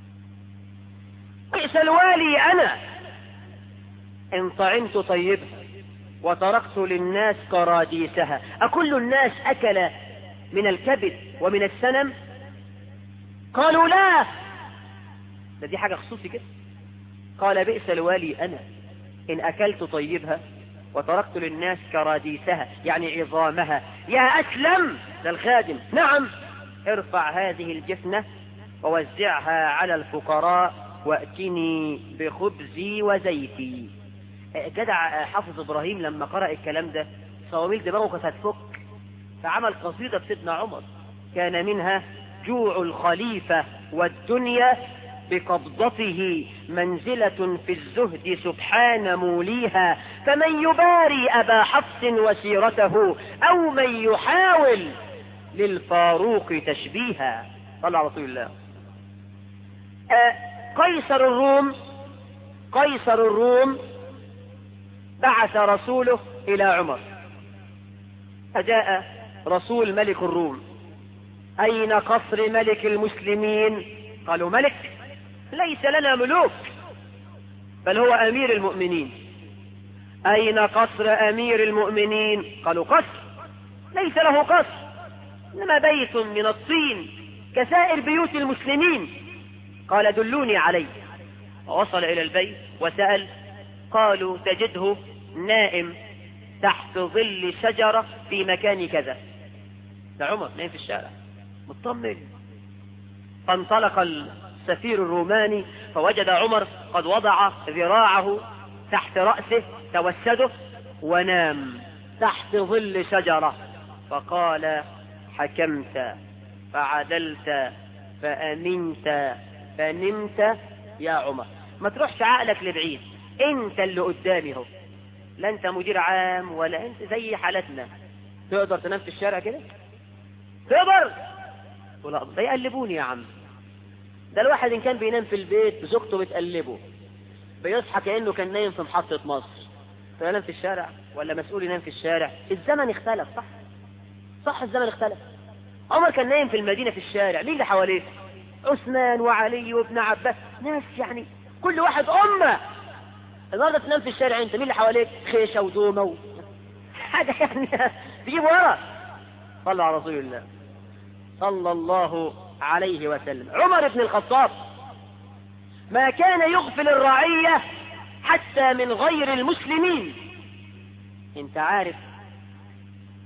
Speaker 2: بئس الوالي أنا إن طعنت طيبها وتركت للناس كراديسها أكل الناس أكل من الكبد ومن السنم قالوا لا ده دي حاجة خصوصي كده قال بئس الوالي أنا إن أكلت طيبها وتركت للناس كراديسها يعني عظامها يا أسلم للخادم نعم ارفع هذه الجفنة ووزعها على الفقراء واتني بخبزي وزيتي جدع حافظ إبراهيم لما قرأ الكلام ده صواميل دماغه كانت هتفك فعمل قصيدة بسيدنا عمر كان منها جوع الخليفة والدنيا بقبضته منزلة في الزهد سبحان موليها فمن يباري أبا حفص وسيرته أو من يحاول للفاروق تشبيها صلى على رسول الله آه قيصر الروم قيصر الروم بعث رسوله إلى عمر فجاء رسول ملك الروم أين قصر ملك المسلمين قالوا ملك ليس لنا ملوك بل هو أمير المؤمنين أين قصر أمير المؤمنين قالوا قصر ليس له قصر إنما بيت من الطين كسائر بيوت المسلمين قال دلوني عليه ووصل إلى البيت وسأل قالوا تجده نائم تحت ظل شجرة في مكان كذا ده عمر نايم في الشارع مطمن فانطلق السفير الروماني فوجد عمر قد وضع ذراعه تحت رأسه توسده ونام تحت ظل شجرة فقال حكمت فعدلت فأمنت فنمت يا عمر ما تروحش عقلك لبعيد انت اللي قدامي اهو لا انت مدير عام ولا انت زي حالتنا تقدر تنام في الشارع كده تقدر ولا ده يقلبوني يا عم ده الواحد ان كان بينام في البيت زوجته بتقلبه بيصحى كانه كان نايم في محطه مصر فينام في الشارع ولا مسؤول ينام في الشارع الزمن اختلف صح صح الزمن اختلف عمر كان نايم في المدينه في الشارع مين اللي حواليه عثمان وعلي وابن عباس ناس يعني كل واحد امه النهارده تنام في الشارع انت مين اللي حواليك خيشه ودومه و... حاجه يعني تجيب ورا صلوا على رسول الله صلى الله عليه وسلم عمر بن الخطاب ما كان يغفل الرعية حتى من غير المسلمين انت عارف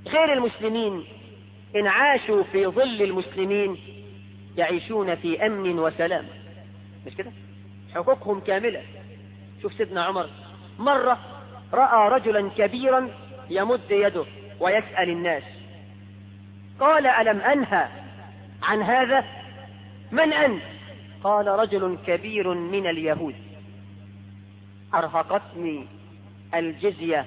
Speaker 2: غير المسلمين إن عاشوا في ظل المسلمين يعيشون في أمن وسلام مش كده حقوقهم كاملة شوف سيدنا عمر مرة رأى رجلا كبيرا يمد يده ويسأل الناس قال ألم أنهى عن هذا من أنت قال رجل كبير من اليهود أرهقتني الجزية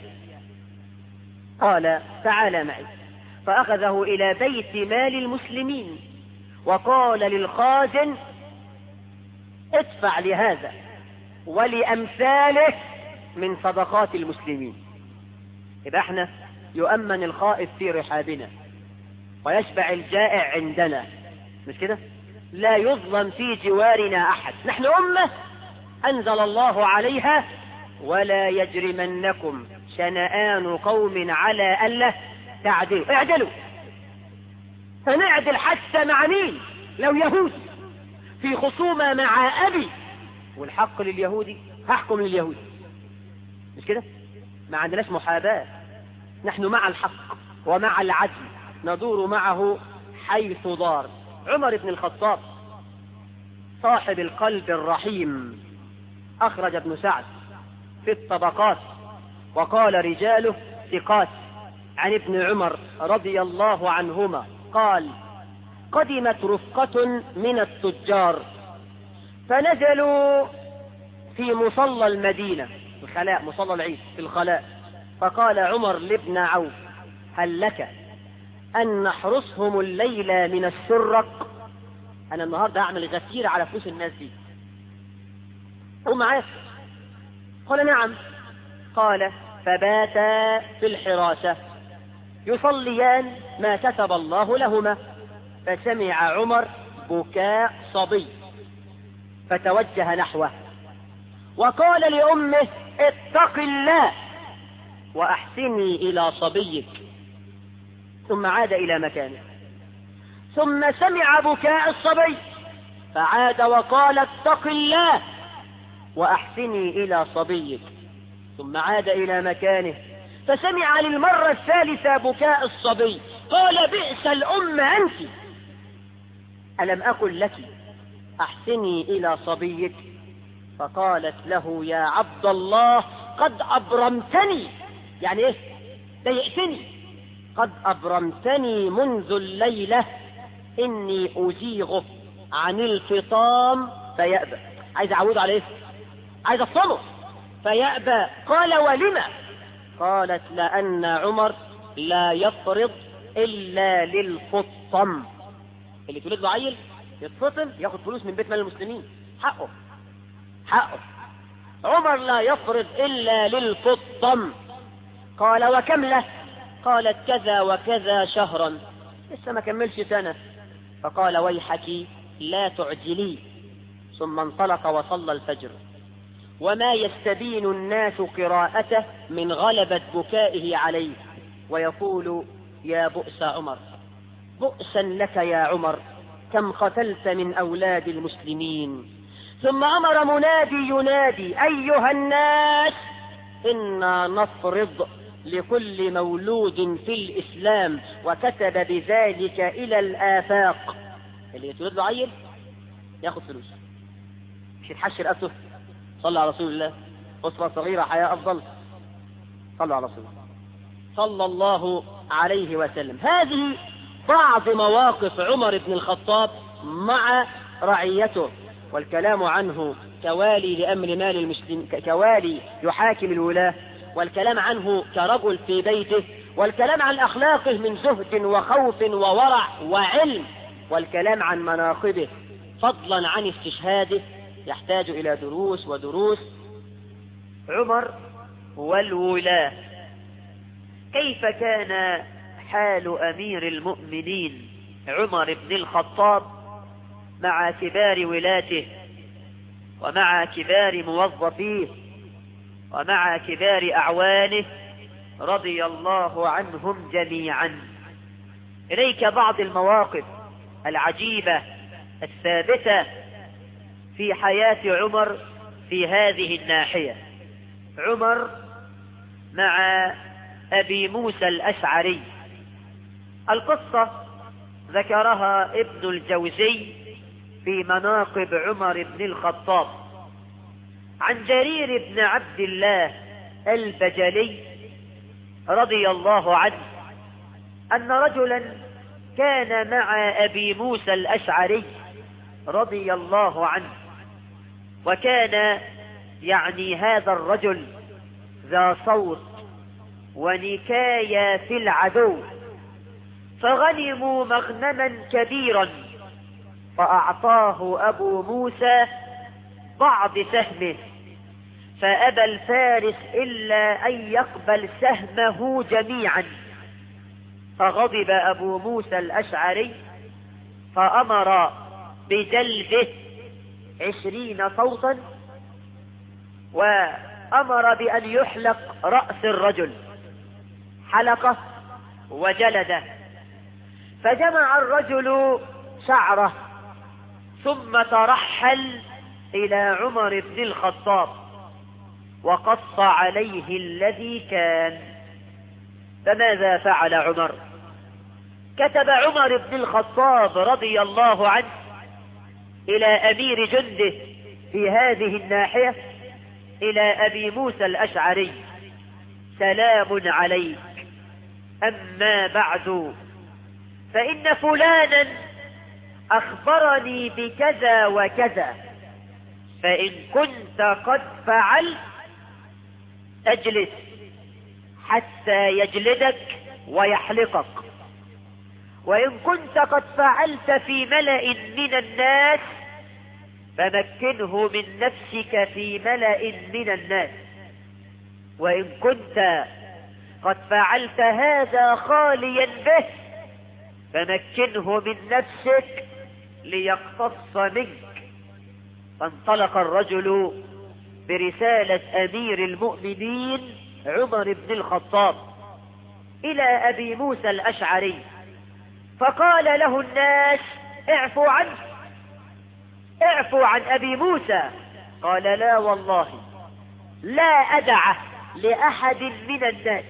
Speaker 2: قال تعال معي فأخذه إلى بيت مال المسلمين وقال للخازن ادفع لهذا ولأمثاله من صدقات المسلمين يبقى احنا يؤمن الخائف في رحابنا ويشبع الجائع عندنا مش كده لا يظلم في جوارنا أحد نحن أمة أنزل الله عليها ولا يجرمنكم شنآن قوم على ألا تعدلوا اعدلوا فنعدل حتى مع مين لو يهود في خصومة مع أبي والحق لليهودي هحكم لليهود مش كده ما عندناش محاباة نحن مع الحق ومع العدل ندور معه حيث دار عمر بن الخطاب صاحب القلب الرحيم أخرج ابن سعد في الطبقات وقال رجاله ثقات عن ابن عمر رضي الله عنهما قال قدمت رفقة من التجار فنزلوا في مصلى المدينة الخلاء مصلى العيد في الخلاء فقال عمر لابن عوف هل لك أن نحرسهم الليلة من السرق أنا النهاردة أعمل غسير على فلوس الناس دي هو معاه قال نعم قال فباتا في الحراسة يصليان ما كتب الله لهما فسمع عمر بكاء صبي فتوجه نحوه وقال لأمه اتق الله وأحسني إلى صبيك ثم عاد إلى مكانه ثم سمع بكاء الصبي فعاد وقال اتق الله وأحسني إلى صبيك ثم عاد إلى مكانه فسمع للمرة الثالثة بكاء الصبي قال بئس الأم أنت ألم أقل لك أحسني إلى صبيك فقالت له يا عبد الله قد أبرمتني يعني إيه ضايقتني قد أبرمتني منذ الليلة إني أزيغه عن الفطام فيأبى عايز أعود عليه عايز أفصله فيأبى قال ولما قالت لأن عمر لا يفرض إلا للفطم اللي تولد له عيل يتفطم ياخد فلوس من بيت مال المسلمين حقه حقه عمر لا يفرض إلا للفطم قال وكم له قالت كذا وكذا شهرا لسه ما كملش سنة فقال ويحك لا تعجلي ثم انطلق وصلى الفجر وما يستبين الناس قراءته من غلبة بكائه عليه ويقول يا بؤس عمر بؤسا لك يا عمر كم قتلت من أولاد المسلمين ثم أمر منادي ينادي أيها الناس إنا نفرض لكل مولود في الإسلام وكتب بذلك إلى الآفاق اللي يتولد له عيل ياخد فلوس مش يتحشر أسف صلى على رسول الله أسرة صغيرة حياة أفضل صلوا على رسول الله صلى الله عليه وسلم هذه بعض مواقف عمر بن الخطاب مع رعيته والكلام عنه كوالي لأمر مال المسلم كوالي يحاكم الولاة والكلام عنه كرجل في بيته والكلام عن أخلاقه من زهد وخوف وورع وعلم والكلام عن مناقبه فضلا عن استشهاده يحتاج إلى دروس ودروس عمر والولاة كيف كان حال أمير المؤمنين عمر بن الخطاب مع كبار ولاته ومع كبار موظفيه ومع كبار أعوانه رضي الله عنهم جميعا إليك بعض المواقف العجيبة الثابتة في حياة عمر في هذه الناحية عمر مع أبي موسى الأشعري القصة ذكرها ابن الجوزي في مناقب عمر بن الخطاب عن جرير بن عبد الله البجلي رضي الله عنه أن رجلا كان مع أبي موسى الأشعري رضي الله عنه وكان يعني هذا الرجل ذا صوت ونكاية في العدو فغنموا مغنما كبيرا فأعطاه أبو موسى بعض سهمه فأبى الفارس إلا أن يقبل سهمه جميعا فغضب أبو موسى الأشعري فأمر بجلبه عشرين صوتا وأمر بأن يحلق رأس الرجل حلقه وجلده فجمع الرجل شعره ثم ترحل إلى عمر بن الخطاب وقص عليه الذي كان فماذا فعل عمر كتب عمر بن الخطاب رضي الله عنه إلى أمير جنده في هذه الناحية إلى أبي موسى الأشعري سلام عليك أما بعد فإن فلانا أخبرني بكذا وكذا فإن كنت قد فعلت اجلس حتى يجلدك ويحلقك وإن كنت قد فعلت في ملأ من الناس فمكنه من نفسك في ملأ من الناس وإن كنت قد فعلت هذا خاليا به فمكنه من نفسك ليقتص منك فانطلق الرجل برسالة أمير المؤمنين عمر بن الخطاب إلى أبي موسى الأشعري فقال له الناس اعفوا عنه اعفوا عن أبي موسى قال لا والله لا أدعه لأحد من الناس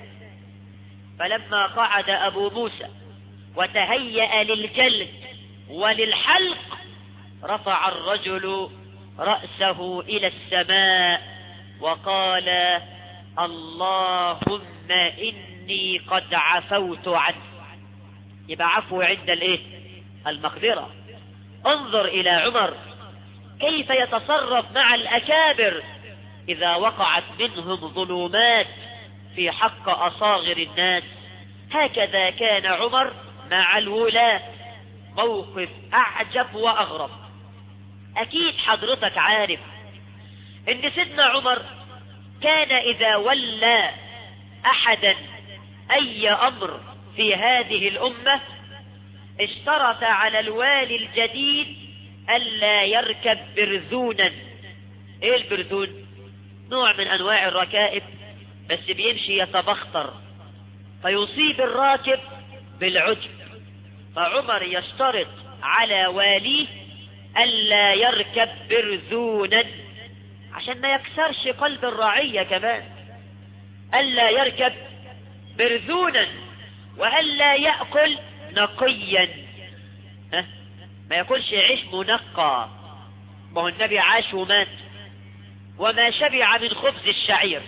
Speaker 2: فلما قعد أبو موسى وتهيأ للجلد وللحلق رفع الرجل رأسه إلى السماء وقال اللهم إني قد عفوت عنه يبقى عفو عند الايه المقدرة انظر إلى عمر كيف يتصرف مع الأكابر إذا وقعت منهم ظلومات في حق أصاغر الناس هكذا كان عمر مع الولاة موقف أعجب وأغرب أكيد حضرتك عارف إن سيدنا عمر كان إذا ولى أحدا أي أمر في هذه الأمة اشترط على الوالي الجديد ألا يركب برذونا ايه البرذون نوع من انواع الركائب بس بيمشي يتبختر فيصيب الراكب بالعجب فعمر يشترط على واليه ألا يركب برذونا عشان ما يكسرش قلب الرعية كمان ألا يركب برذونا وألا يأكل نقيا ها؟ ما ياكلش عيش منقى ما هو النبي عاش ومات وما شبع من خبز الشعير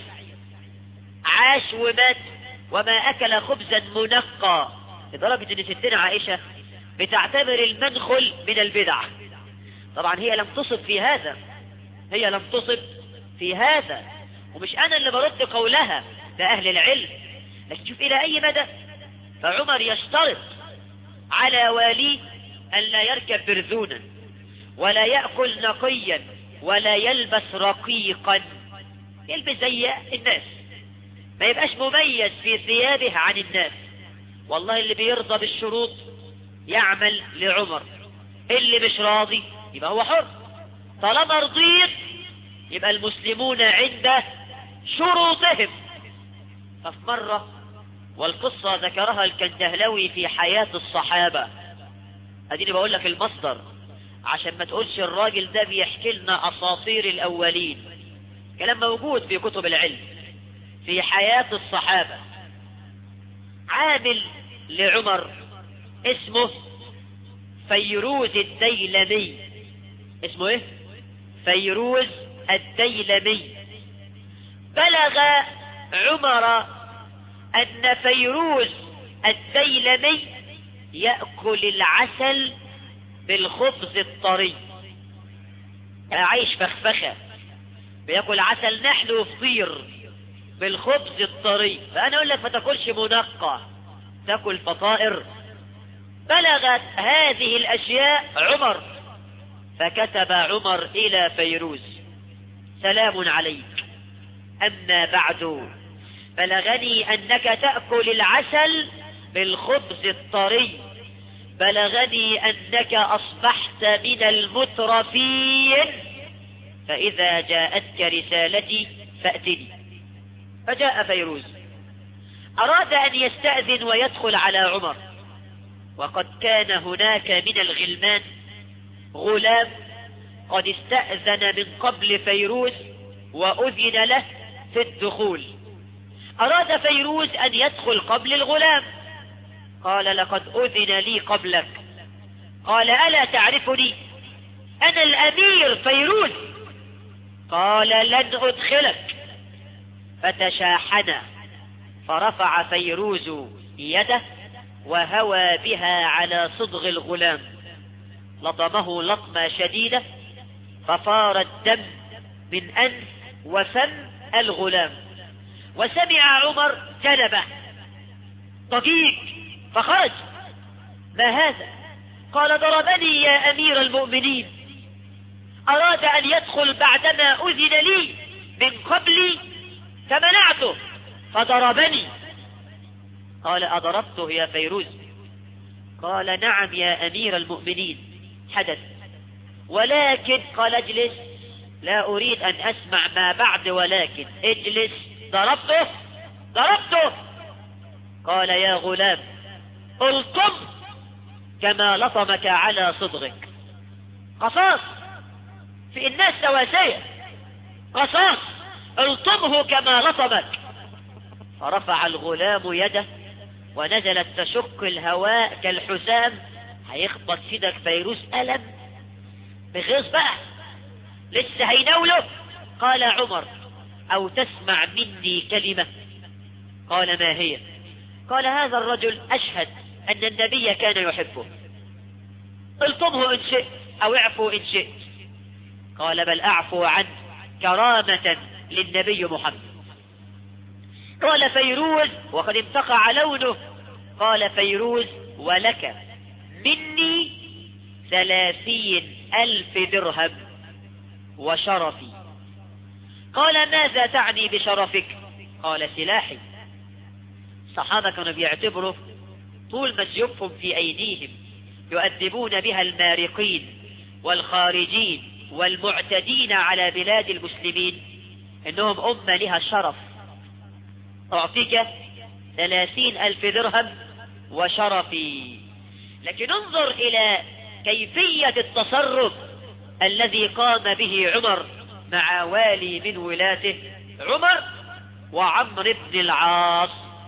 Speaker 2: عاش ومات وما أكل خبزا منقى لدرجة ان ستنا عائشة بتعتبر المنخل من البدع طبعا هي لم تصب في هذا هي لم تصب في هذا ومش انا اللي برد قولها ده اهل العلم لكن شوف الى اي مدى فعمر يشترط على واليه ان لا يركب برذونا ولا يأكل نقيا ولا يلبس رقيقا يلبس زي الناس ما يبقاش مميز في ثيابه عن الناس والله اللي بيرضى بالشروط يعمل لعمر اللي مش راضي يبقى هو حر طالما رضيت يبقى المسلمون عند شروطهم ففي مرة والقصة ذكرها الكندهلوي في حياة الصحابة اديني بقول لك المصدر عشان ما تقولش الراجل ده بيحكي لنا اساطير الاولين كلام موجود في كتب العلم في حياة الصحابة عامل لعمر اسمه فيروز الديلمي اسمه ايه فيروز الديلمي بلغ عمر أن فيروز الديلمي يأكل العسل بالخبز الطري عايش فخفخة بياكل عسل نحل وفطير بالخبز الطري فأنا أقول لك ما تاكلش منقى تاكل فطائر بلغت هذه الأشياء عمر فكتب عمر إلى فيروز سلام عليك أما بعد بلغني أنك تأكل العسل بالخبز الطري بلغني أنك أصبحت من المترفين فإذا جاءتك رسالتي فأتني فجاء فيروز أراد أن يستأذن ويدخل على عمر وقد كان هناك من الغلمان غلام قد استأذن من قبل فيروز وأذن له في الدخول أراد فيروز أن يدخل قبل الغلام قال لقد أذن لي قبلك قال ألا تعرفني أنا الأمير فيروز قال لن أدخلك فتشاحنا فرفع فيروز يده وهوى بها على صدغ الغلام لطمه لطمة شديدة ففار الدم من أنف وفم الغلام وسمع عمر جلبه ضجيج فخرج ما هذا قال ضربني يا أمير المؤمنين أراد أن يدخل بعدما أذن لي من قبلي فمنعته فضربني قال أضربته يا فيروز قال نعم يا أمير المؤمنين حدث ولكن قال اجلس لا أريد أن أسمع ما بعد ولكن اجلس ضربته ضربته قال يا غلام الطم كما لطمك على صدغك قصاص في الناس سواسية قصاص الطمه كما لطمك فرفع الغلام يده ونزلت تشق الهواء كالحسام هيخبط سيدك فيروس ألم بغيظ بقى لسه هينوله قال عمر أو تسمع مني كلمة قال ما هي قال هذا الرجل أشهد أن النبي كان يحبه الطمه إن شئت أو اعفو إن شئت قال بل أعفو عنه كرامة للنبي محمد قال فيروز وقد انتقع لونه قال فيروز ولك مني ثلاثين ألف درهم وشرفي قال ماذا تعني بشرفك قال سلاحي الصحابة كانوا بيعتبروا طول ما سيوفهم في أيديهم يؤدبون بها المارقين والخارجين والمعتدين على بلاد المسلمين إنهم أمة لها شرف أعطيك ثلاثين ألف درهم وشرفي لكن انظر إلى كيفية التصرف الذي قام به عمر مع والي من ولاته عمر وعمر بن العاص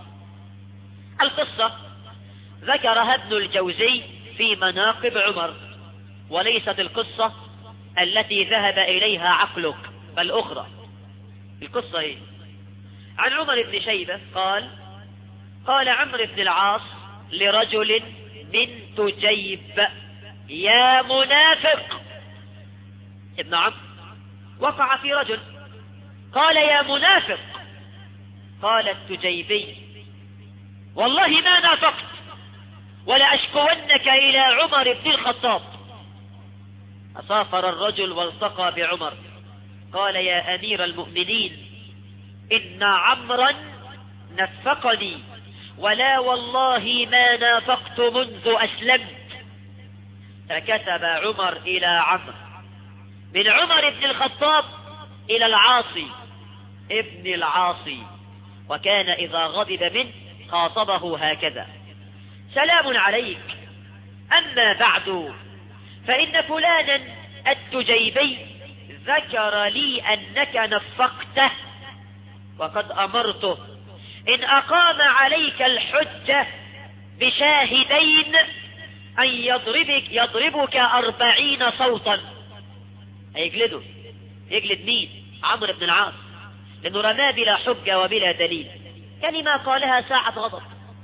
Speaker 2: القصة ذكرها ابن الجوزي في مناقب عمر وليست القصة التي ذهب إليها عقلك بل أخرى القصة ايه عن عمر بن شيبة قال قال عمرو بن العاص لرجل من تجيب يا منافق ابن عمرو وقع في رجل قال يا منافق قال التجيبي والله ما نافقت ولأشكونك إلى عمر بن الخطاب أسافر الرجل والتقى بعمر قال يا أمير المؤمنين إن عمرا نفقني ولا والله ما نافقت منذ أسلمت فكتب عمر إلى عمرو من عمر بن الخطاب إلى العاصي ابن العاصي وكان إذا غضب منه خاطبه هكذا سلام عليك أما بعد فإن فلانا التجيبي ذكر لي أنك نفقته وقد أمرته إن أقام عليك الحجة بشاهدين أن يضربك يضربك أربعين صوتا هيجلده يجلد مين عمرو بن العاص لأنه رماه بلا حجة وبلا دليل كلمة قالها ساعة غضب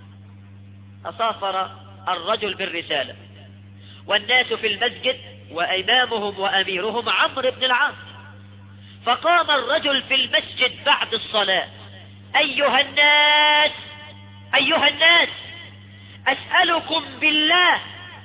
Speaker 2: أسافر الرجل بالرسالة والناس في المسجد وإمامهم وأميرهم عمرو بن العاص فقام الرجل في المسجد بعد الصلاة أيها الناس أيها الناس أسألكم بالله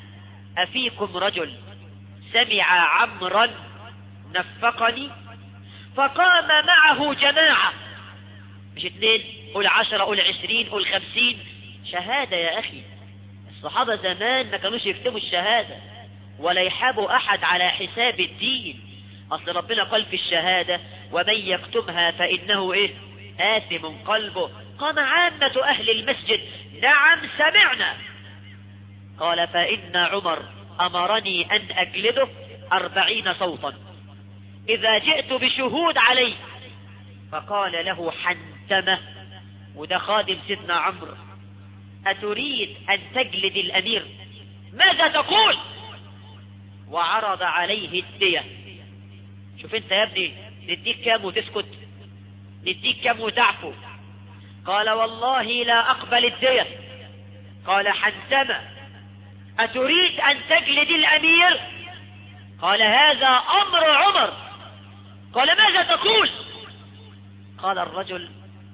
Speaker 2: أفيكم رجل سمع عمرا نفقني فقام معه جماعة مش اتنين قول عشرة قول عشرين قول خمسين شهادة يا أخي الصحابة زمان ما كانوش يكتبوا الشهادة ولا يحابوا أحد على حساب الدين أصل ربنا قال في الشهادة ومن يكتمها فإنه إيه آثم قلبه قام عامة أهل المسجد نعم سمعنا قال فإن عمر أمرني أن أجلده أربعين صوتا إذا جئت بشهود عليه فقال له حنتمة وده خادم سيدنا عمرو أتريد أن تجلد الأمير ماذا تقول وعرض عليه الدية شوف انت يا ابني نديك كام وتسكت نديك كام وتعفو قال والله لا أقبل الدية قال حنتمة أتريد أن تجلد الأمير قال هذا أمر عمر قال ماذا تقول قال الرجل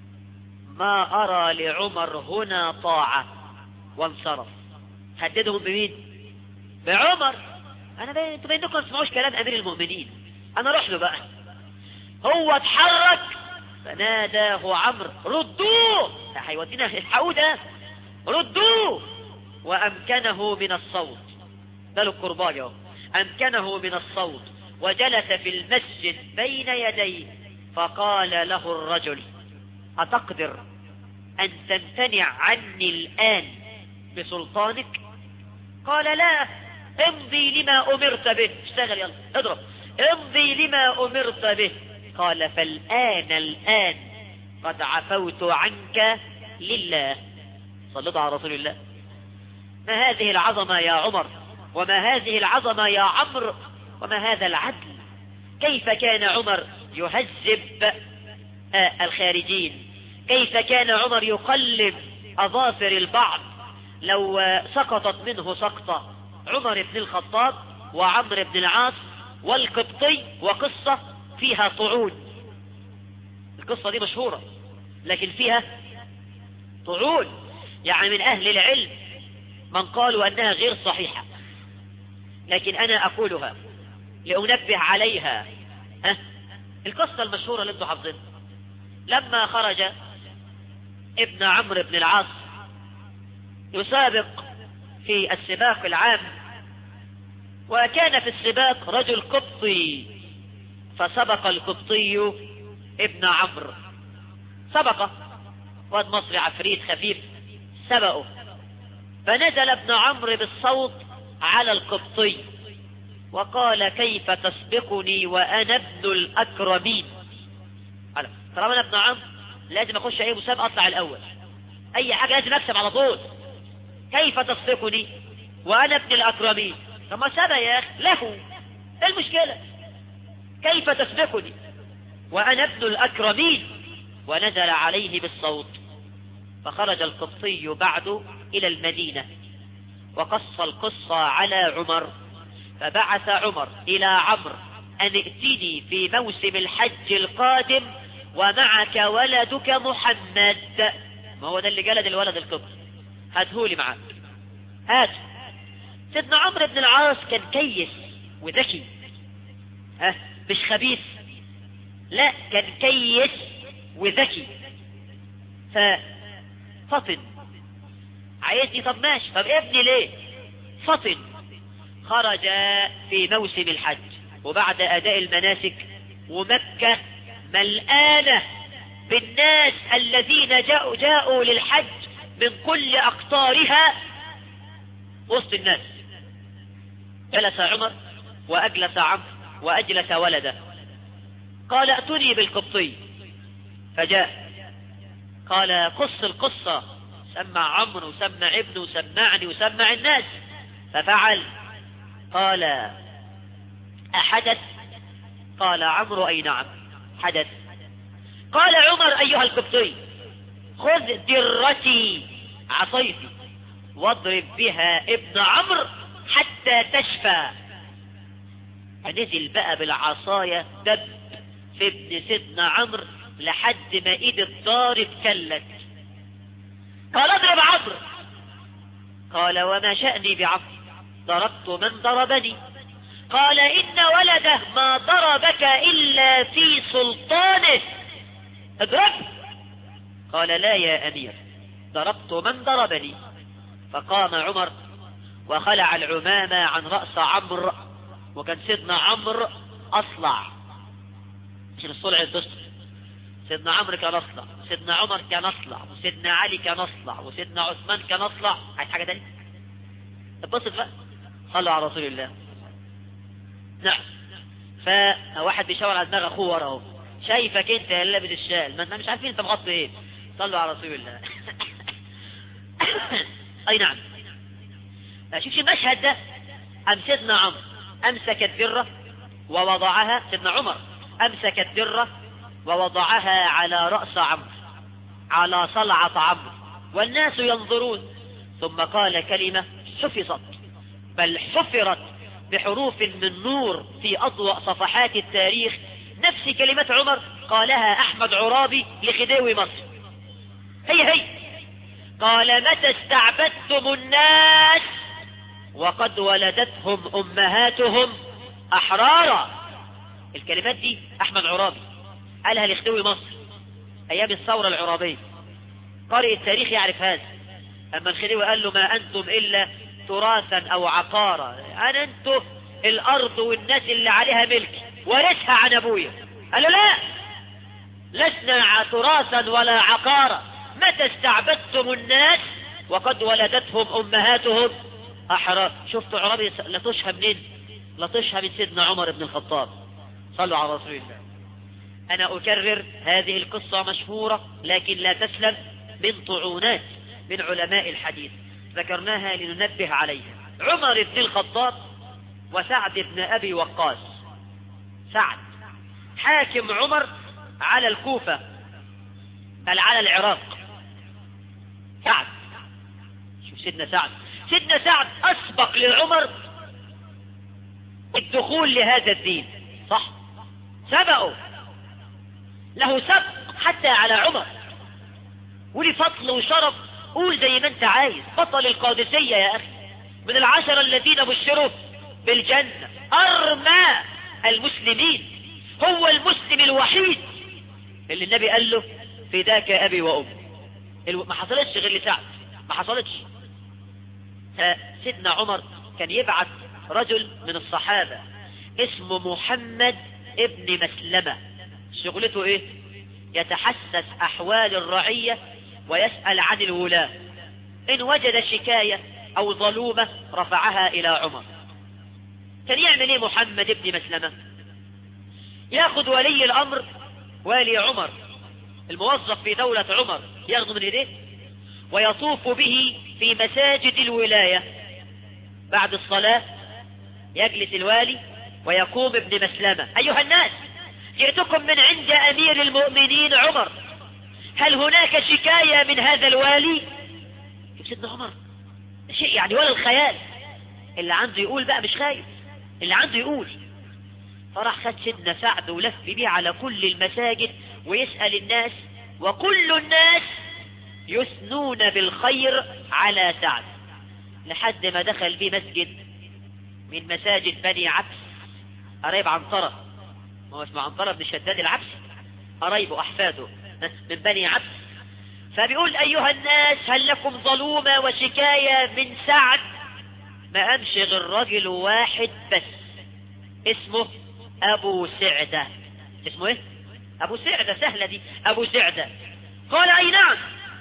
Speaker 2: ما أرى لعمر هنا طاعة وانصرف هددهم بمين بعمر أنا بين انتوا بينكم تسمعوش كلام أمير المؤمنين أنا روح له بقى هو اتحرك فناداه عمرو ردوه هيودينا الحقوه ده ردوه وأمكنه من الصوت ده له الكرباج اهو أمكنه من الصوت وجلس في المسجد بين يديه فقال له الرجل أتقدر أن تمتنع عني الآن بسلطانك قال لا امضي لما أمرت به اشتغل يلا اضرب امضي لما أمرت به قال فالآن الآن قد عفوت عنك لله صلوا على رسول الله ما هذه العظمة يا عمر وما هذه العظمة يا عمرو وما هذا العدل كيف كان عمر يهذب الخارجين كيف كان عمر يقلب أظافر البعض لو سقطت منه سقطة عمر بن الخطاب وعمر بن العاص والقبطي وقصة فيها طعون القصة دي مشهورة لكن فيها طعون يعني من أهل العلم من قالوا أنها غير صحيحة لكن أنا أقولها لأنبه عليها ها؟ القصة المشهورة اللي انتم حافظينها لما خرج ابن عمرو بن العاص يسابق في السباق العام وكان في السباق رجل قبطي فسبق القبطي ابن عمرو سبقه واد مصري عفريت خفيف سبقه فنزل ابن عمرو بالصوت على القبطي وقال كيف تسبقني وأنا ابن الأكرمين طالما أنا ابن عمرو لازم أخش أي مسابقة أطلع الأول أي حاجة لازم أكسب على طول كيف تسبقني وأنا ابن الأكرمين طب ما سبق يا أخي له إيه المشكلة كيف تسبقني وأنا ابن الأكرمين ونزل عليه بالصوت فخرج القبطي بعد إلى المدينة وقص القصة على عمر فبعث عمر إلى عمرو أن ائتني في موسم الحج القادم ومعك ولدك محمد ما هو ده اللي جلد الولد القبطي هاتهولي معاك هات سيدنا عمرو بن العاص كان كيس وذكي ها مش خبيث لا كان كيس وذكي ففطن عايزني طب ماشي طب ابني ليه فطن خرج في موسم الحج وبعد أداء المناسك ومكة ملآنة بالناس الذين جاءوا, جاءوا للحج من كل أقطارها وسط الناس جلس عمر وأجلس عمرو وأجلس ولده قال ائتني بالقبطي فجاء قال قص القصة سمع عمرو وسمع ابنه وسمعني وسمع الناس ففعل قال أحدث قال عمرو أي نعم حدث قال عمر أيها القبطي خذ درتي عصيتي واضرب بها ابن عمرو حتى تشفى فنزل بقى بالعصاية دب في ابن سيدنا عمرو لحد ما ايد الضارب كلت قال اضرب عمرو قال وما شأني بعمرو ضربت من ضربني قال إن ولده ما ضربك إلا في سلطانه اضرب قال لا يا أمير ضربت من ضربني فقام عمر وخلع العمامة عن رأس عمرو وكان سيدنا عمرو أصلع عشان الصلع الدستر سيدنا عمرو كان أصلع سيدنا عمر كان أصلع وسيدنا علي كان أصلع وسيدنا عثمان كان أصلع عايز حاجة تانية اتبسط بقى صلوا على رسول الله نعم فواحد بيشاور على دماغ اخوه ورا اهو شايفك انت يا لابس الشال ما انت مش عارفين انت مغطي ايه صلوا على رسول الله اي نعم شوف المشهد ده ام سيدنا عمرو امسك الذره ووضعها سيدنا عمر امسك الذره ووضعها على راس عمرو على صلعه عمرو والناس ينظرون ثم قال كلمه حفظت بل حفرت بحروف من نور في أضوأ صفحات التاريخ نفس كلمة عمر قالها أحمد عرابي لخديوي مصر هي هي قال متى استعبدتم الناس وقد ولدتهم أمهاتهم أحرارا الكلمات دي أحمد عرابي قالها لخديوي مصر أيام الثورة العرابية قارئ التاريخ يعرف هذا أما الخديوي قال له ما أنتم إلا تراثا او عقارا انا انتوا الارض والناس اللي عليها ملك ورثها عن ابويا قال له لا لسنا تراثا ولا عقارا متى استعبدتم الناس وقد ولدتهم امهاتهم احرار شفتوا عربي لطشها منين لطشها من سيدنا عمر بن الخطاب صلوا على رسول الله انا اكرر هذه القصة مشهورة لكن لا تسلم من طعونات من علماء الحديث ذكرناها لننبه عليها عمر بن الخطاب وسعد بن أبي وقاص سعد حاكم عمر على الكوفة بل على العراق سعد شوف سيدنا سعد سيدنا سعد أسبق لعمر الدخول لهذا الدين صح سبقه له سبق حتى على عمر ولي فضل وشرف قول زي ما انت عايز بطل القادسية يا اخي من العشرة الذين بشروا بالجنة ارمى المسلمين هو المسلم الوحيد اللي النبي قال له فداك ابي وامي ما حصلتش غير لسعد ما حصلتش سيدنا عمر كان يبعث رجل من الصحابة اسمه محمد ابن مسلمة شغلته ايه يتحسس احوال الرعية ويسأل عن الولاة إن وجد شكاية أو ظلومة رفعها إلى عمر كان يعمل إيه محمد بن مسلمة ياخذ ولي الأمر والي عمر الموظف في دولة عمر ياخذ من إيديه ويطوف به في مساجد الولاية بعد الصلاة يجلس الوالي ويقوم ابن مسلمة أيها الناس جئتكم من عند أمير المؤمنين عمر هل هناك شكاية من هذا الوالي سيدنا عمر شيء يعني ولا الخيال اللي عنده يقول بقى مش خايف اللي عنده يقول فراح خد سيدنا سعد ولف بيه على كل المساجد ويسأل الناس وكل الناس يثنون بالخير على سعد لحد ما دخل بيه مسجد من مساجد بني عبس قريب عنطرة ما هو اسمه عنطرة بن شداد العبس قريبه أحفاده من بني عبس فبيقول أيها الناس هل لكم ظلومة وشكاية من سعد ما أمشي غير رجل واحد بس اسمه أبو سعدة اسمه إيه أبو سعدة سهلة دي أبو سعدة قال أي نعم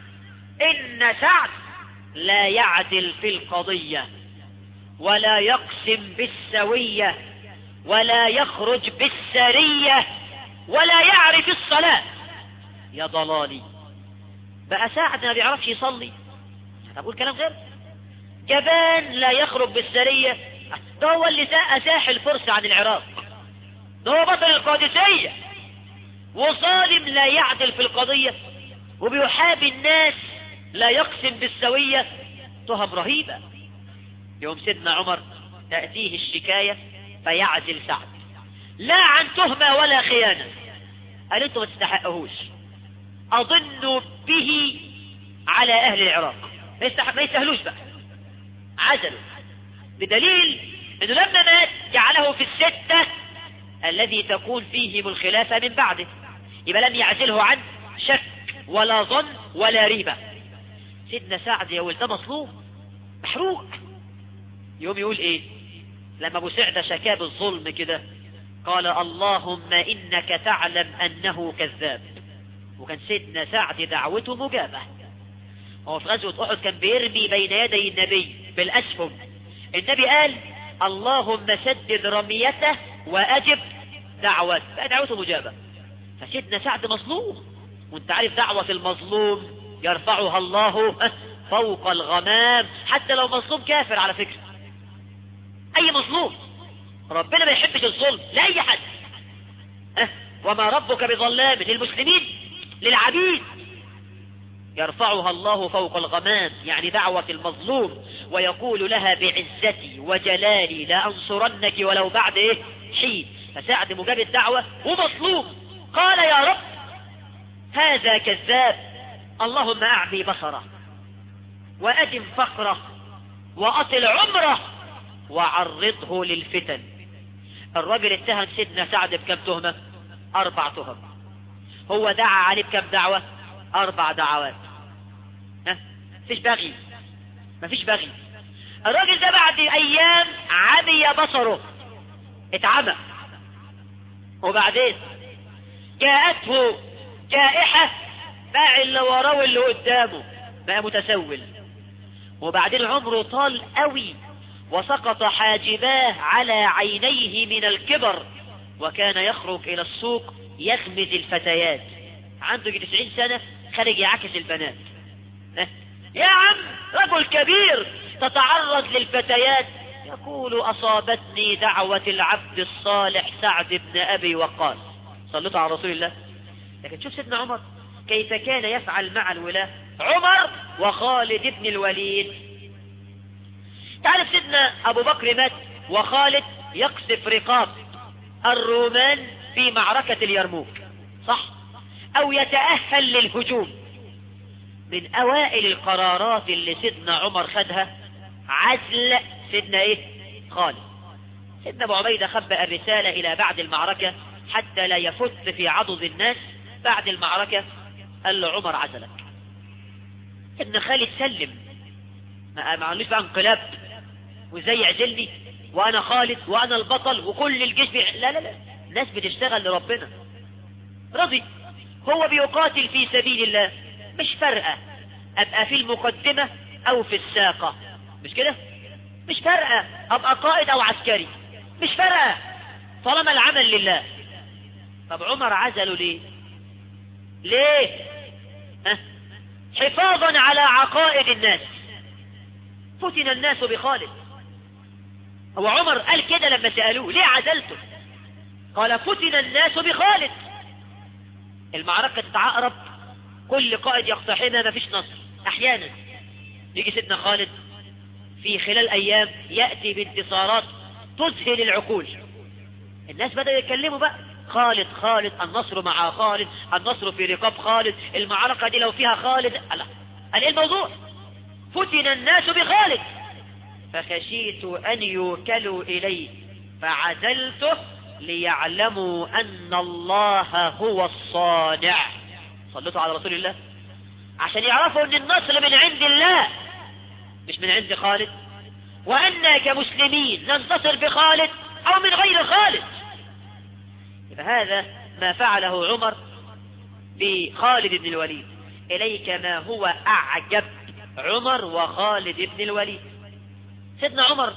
Speaker 2: إن سعد لا يعدل في القضية ولا يقسم بالسوية ولا يخرج بالسرية ولا يعرف الصلاة يا ضلالي بقى ساعد ما بيعرفش يصلي هتقول كلام غير جبان لا يخرج بالسرية ده هو اللي أساح الفرس عن العراق ده هو بطل القادسية وظالم لا يعدل في القضية وبيحابي الناس لا يقسم بالسوية تهم رهيبة يوم سيدنا عمر تأتيه الشكاية فيعزل سعد لا عن تهمة ولا خيانة قال انتوا ما تستحقهوش اظن به على اهل العراق ما, يستحق ما يستهلوش بقى عزلوا بدليل انه لما مات جعله في الستة الذي تكون فيهم الخلافة من بعده يبقى لم يعزله عن شك ولا ظن ولا ريبة سيدنا سعد يا ولد مظلوم محروق يوم يقول ايه لما ابو سعدة شكاه بالظلم كده قال اللهم انك تعلم انه كذاب وكان سيدنا سعد دعوته مجابة هو في غزوة احد كان بيرمي بين يدي النبي بالاسفل النبي قال اللهم سدد رميته واجب دعوته بقى دعوته مجابة فسيدنا سعد مظلوم وانت عارف دعوة المظلوم يرفعها الله فوق الغمام حتى لو مظلوم كافر على فكرة اي مظلوم ربنا ما يحبش الظلم لأي حد أه؟ وما ربك بظلام للمسلمين للعبيد يرفعها الله فوق الغمام يعني دعوة المظلوم ويقول لها بعزتي وجلالي لأنصرنك ولو بعد إيه حين فسعد مجاب الدعوة ومظلوم قال يا رب هذا كذاب اللهم أعمي بصره وأدم فقره وأطل عمره وعرضه للفتن الراجل اتهم سيدنا سعد بكم تهمة أربع تهم هو دعا عليه بكم دعوة أربع دعوات ها فيش بغي مفيش بغي الراجل ده بعد أيام عمي بصره اتعمى وبعدين جاءته جائحة باع اللي وراه واللي قدامه بقى متسول وبعدين عمره طال قوي وسقط حاجباه على عينيه من الكبر وكان يخرج إلى السوق يغمز الفتيات عنده 90 سنة خارج يعكس البنات يا عم رجل كبير تتعرض للفتيات يقول أصابتني دعوة العبد الصالح سعد بن أبي وقاص صلوا على رسول الله لكن شوف سيدنا عمر كيف كان يفعل مع الولاة عمر وخالد بن الوليد تعرف سيدنا أبو بكر مات وخالد يقصف رقاب الرومان في معركة اليرموك صح أو يتأهل للهجوم من أوائل القرارات اللي سيدنا عمر خدها عزل سيدنا إيه خالد سيدنا أبو عبيدة خبأ الرسالة إلى بعد المعركة حتى لا يفت في عضد الناس بعد المعركة قال له عمر عزلك ابن خالد سلم ما معلوش بقى انقلاب وازاي يعزلني وانا خالد وانا البطل وكل الجيش بي... لا لا لا ناس بتشتغل لربنا رضي هو بيقاتل في سبيل الله مش فارقة ابقى في المقدمة او في الساقة مش كده مش فارقة ابقى قائد او عسكري مش فارقة طالما العمل لله طب عمر عزله ليه ليه ها؟ حفاظا على عقائد الناس فتن الناس بخالد هو عمر قال كده لما سألوه ليه عزلته قال فتن الناس بخالد المعركة تتعقرب كل قائد يقتحمها مفيش نصر احيانا يجي سيدنا خالد في خلال ايام يأتي بانتصارات تذهل العقول الناس بدأوا يتكلموا بقى خالد خالد النصر مع خالد النصر في رقاب خالد المعركة دي لو فيها خالد الله قال ايه الموضوع فتن الناس بخالد فخشيت أن يوكلوا إليه فعزلته ليعلموا أن الله هو الصانع صلتوا على رسول الله عشان يعرفوا أن النصر من عند الله مش من عند خالد وأنا كمسلمين ننتصر بخالد أو من غير خالد فهذا ما فعله عمر بخالد بن الوليد إليك ما هو أعجب عمر وخالد بن الوليد سيدنا عمر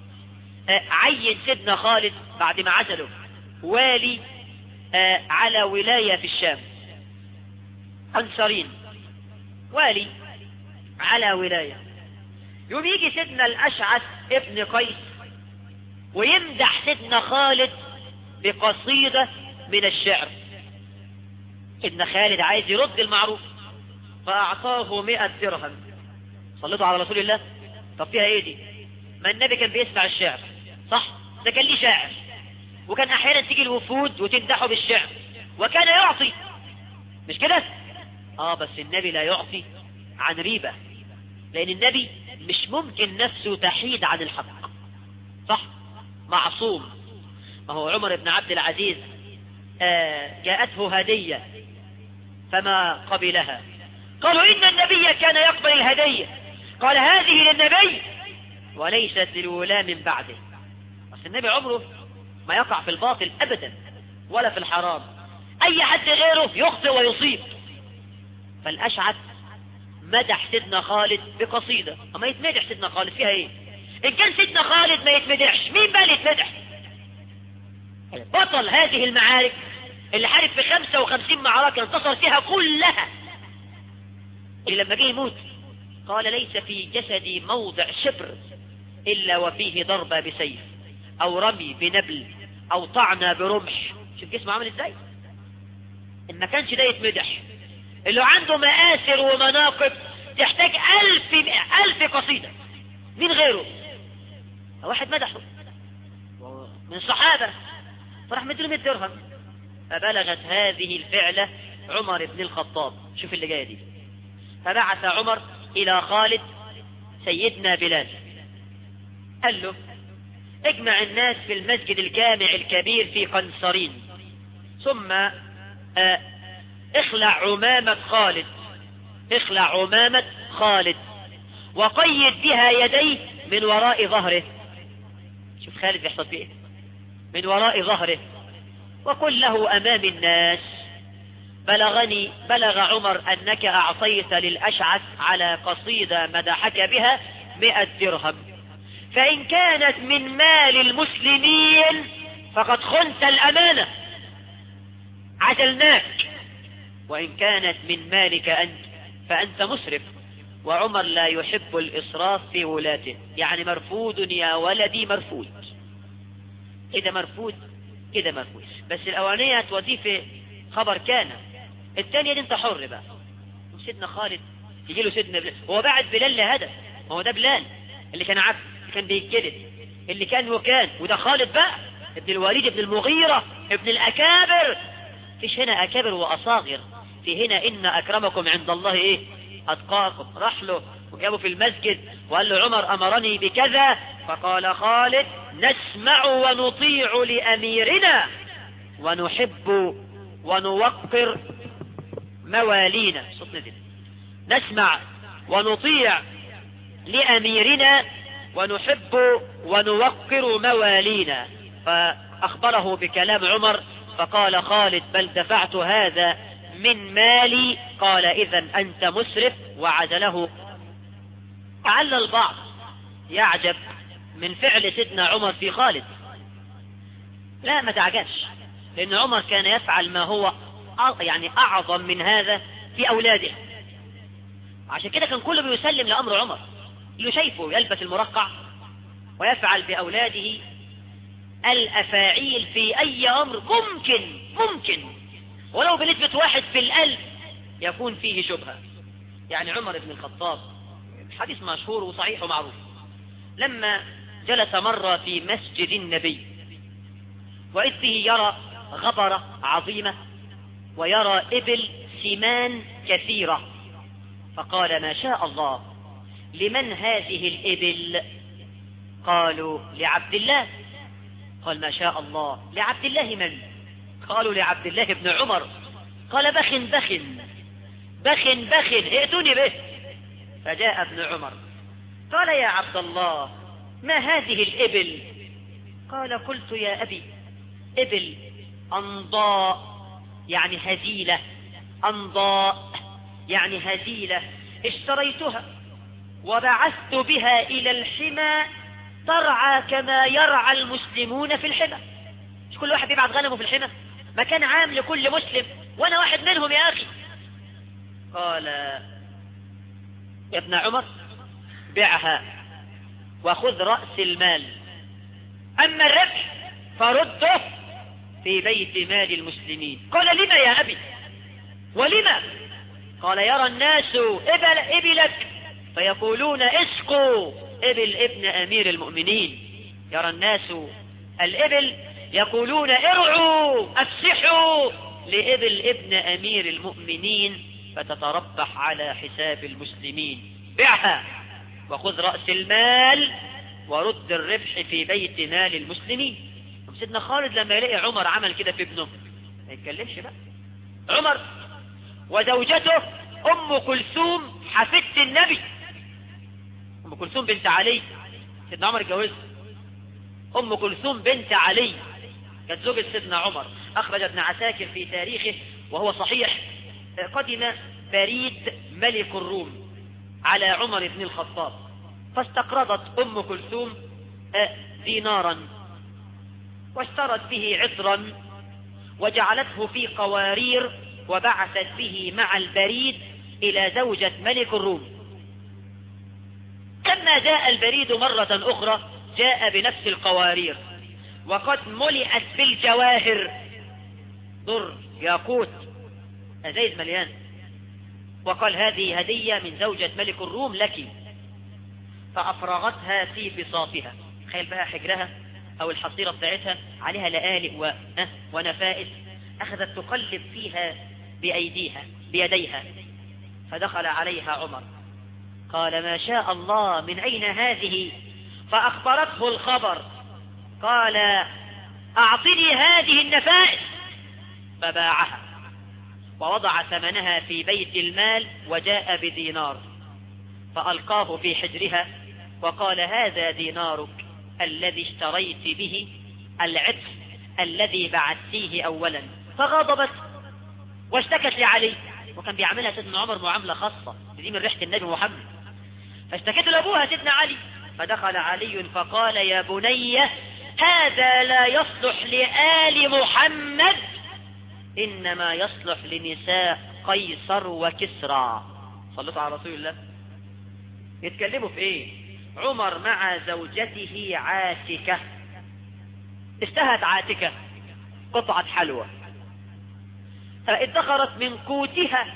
Speaker 2: عين سيدنا خالد بعد ما عزله والي على ولاية في الشام أنصارين والي على ولاية يوم يجي سيدنا الأشعث ابن قيس ويمدح سيدنا خالد بقصيدة من الشعر ابن خالد عايز يرد المعروف فأعطاه مئة درهم صليتوا على رسول الله طب فيها ايه دي ما النبي كان بيسمع الشعر صح ده كان ليه شاعر وكان احيانا تيجي الوفود وتمدحه بالشعر وكان يعطي مش كده اه بس النبي لا يعطي عن ريبة لان النبي مش ممكن نفسه تحيد عن الحق صح معصوم ما هو عمر بن عبد العزيز آه جاءته هدية فما قبلها قالوا إن النبي كان يقبل الهدية قال هذه للنبي وليست للولاة من بعده بس النبي عمره ما يقع في الباطل أبدا ولا في الحرام أي حد غيره يخطئ ويصيب فالأشعث مدح سيدنا خالد بقصيدة أما يتمدح سيدنا خالد فيها إيه إن كان سيدنا خالد ما يتمدحش مين بقى اللي يتمدح بطل هذه المعارك اللي حارب في 55 معركة انتصر فيها كلها اللي لما جه يموت قال ليس في جسدي موضع شبر إلا وفيه ضربة بسيف أو رمي بنبل أو طعنة برمح شوف جسمه عامل إزاي إن ما كانش ده يتمدح اللي عنده مآثر ومناقب تحتاج ألف ألف قصيدة مين غيره واحد مدحه من الصحابة فراح مديله 100 درهم فبلغت هذه الفعلة عمر بن الخطاب شوف اللي جاية دي فبعث عمر إلى خالد سيدنا بلال قال له اجمع الناس في المسجد الجامع الكبير في قنصرين ثم اه اخلع عمامة خالد اخلع عمامة خالد وقيد بها يديه من وراء ظهره شوف خالد بيحصل فيه من وراء ظهره وقل له أمام الناس بلغني بلغ عمر أنك أعطيت للأشعث على قصيدة مدحك بها مئة درهم فإن كانت من مال المسلمين فقد خنت الأمانة عدلناك وإن كانت من مالك أنت فأنت مسرف وعمر لا يحب الإسراف في ولاته يعني مرفوض يا ولدي مرفوض كده مرفوض كده مرفوض بس الأولانية هتوديه في خبر كان الثانية دي انت حر بقى سيدنا خالد يجي له سيدنا بلال هو بعد بلال لهدف هو ده بلال اللي كان عبد اللي كان بيتجلد اللي كان وكان وده خالد بقى ابن الوليد ابن المغيرة ابن الأكابر فيش هنا أكابر وأصاغر في هنا إن أكرمكم عند الله إيه أتقاكم راح له وجابه في المسجد وقال له عمر أمرني بكذا فقال خالد نسمع ونطيع لأميرنا ونحب ونوقر موالينا صوت نزل نسمع ونطيع لأميرنا ونحب ونوقر موالينا فأخبره بكلام عمر فقال خالد بل دفعت هذا من مالي قال إذا أنت مسرف وعدله لعل البعض يعجب من فعل سيدنا عمر في خالد لا ما تعجبش لأن عمر كان يفعل ما هو يعني أعظم من هذا في أولاده عشان كده كان كله بيسلم لأمر عمر اللي شايفه يلبس المرقع ويفعل بأولاده الأفاعيل في أي أمر ممكن ممكن ولو بنسبة واحد في الألف يكون فيه شبهة يعني عمر بن الخطاب حديث مشهور وصحيح ومعروف لما جلس مرة في مسجد النبي وإذ به يرى غبرة عظيمة ويرى إبل سمان كثيرة فقال ما شاء الله لمن هذه الإبل قالوا لعبد الله قال ما شاء الله لعبد الله من قالوا لعبد الله بن عمر قال بخ بخ بخ بخ ائتوني به فجاء ابن عمر قال يا عبد الله ما هذه الإبل قال قلت يا أبي إبل أنضاء يعني هزيلة أنضاء يعني هزيلة اشتريتها وبعثت بها إلى الحمى ترعى كما يرعى المسلمون في الحمى مش كل واحد بيبعث غنمه في الحمى مكان عام لكل مسلم وأنا واحد منهم يا أخي قال يا ابن عمر بعها وخذ رأس المال أما الربح فرده في بيت مال المسلمين قال لما يا أبي ولما قال يرى الناس إبل إبلك فيقولون اسقوا إبل ابن أمير المؤمنين يرى الناس الإبل يقولون ارعوا افسحوا لإبل ابن أمير المؤمنين فتتربح على حساب المسلمين بعها وخذ رأس المال ورد الربح في بيت مال المسلمين سيدنا خالد لما يلاقي عمر عمل كده في ابنه ما يتكلمش بقى عمر وزوجته أم كلثوم حفيدة النبي أم كلثوم بنت علي سيدنا عمر اتجوزها أم كلثوم بنت علي كانت زوجة سيدنا عمر أخرج ابن عساكر في تاريخه وهو صحيح قدم بريد ملك الروم على عمر بن الخطاب فاستقرضت أم كلثوم دينارا واشترت به عطرا وجعلته في قوارير وبعثت به مع البريد إلى زوجة ملك الروم لما جاء البريد مرة أخرى جاء بنفس القوارير وقد ملئت بالجواهر در ياقوت أزايز مليان وقال هذه هدية من زوجة ملك الروم لك فأفرغتها في بساطها تخيل بقى حجرها أو الحصيرة بتاعتها عليها لآلئ و... ونفائس أخذت تقلب فيها بأيديها بيديها فدخل عليها عمر قال ما شاء الله من أين هذه فأخبرته الخبر قال أعطني هذه النفائس فباعها ووضع ثمنها في بيت المال وجاء بدينار فألقاه في حجرها وقال هذا دينارك الذي اشتريت به العطف الذي بعثتيه أولا فغضبت واشتكت لعلي وكان بيعملها سيدنا عمر معاملة خاصة دي من ريحة النبي محمد فاشتكت لأبوها سيدنا علي فدخل علي فقال يا بني هذا لا يصلح لآل محمد إنما يصلح لنساء قيصر وكسرى صلوا على رسول الله يتكلموا في ايه عمر مع زوجته عاتكة اشتهت عاتكة قطعة حلوى فادخرت من قوتها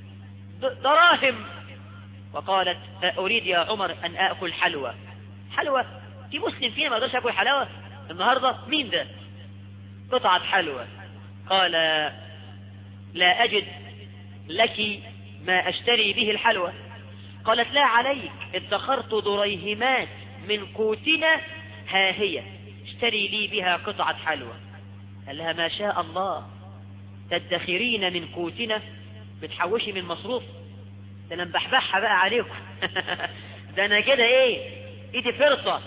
Speaker 2: دراهم وقالت أريد يا عمر أن أكل حلوى حلوى في مسلم فينا ما يقدرش يأكل حلاوة النهاردة مين ده قطعة حلوى قال لا أجد لك ما أشتري به الحلوى قالت لا عليك ادخرت دريهمات من قوتنا ها هي اشتري لي بها قطعة حلوى قال لها ما شاء الله تدخرين من قوتنا بتحوشي من مصروف ده انا مبحبحها بقى عليكم ده انا كده ايه ايدي فرصة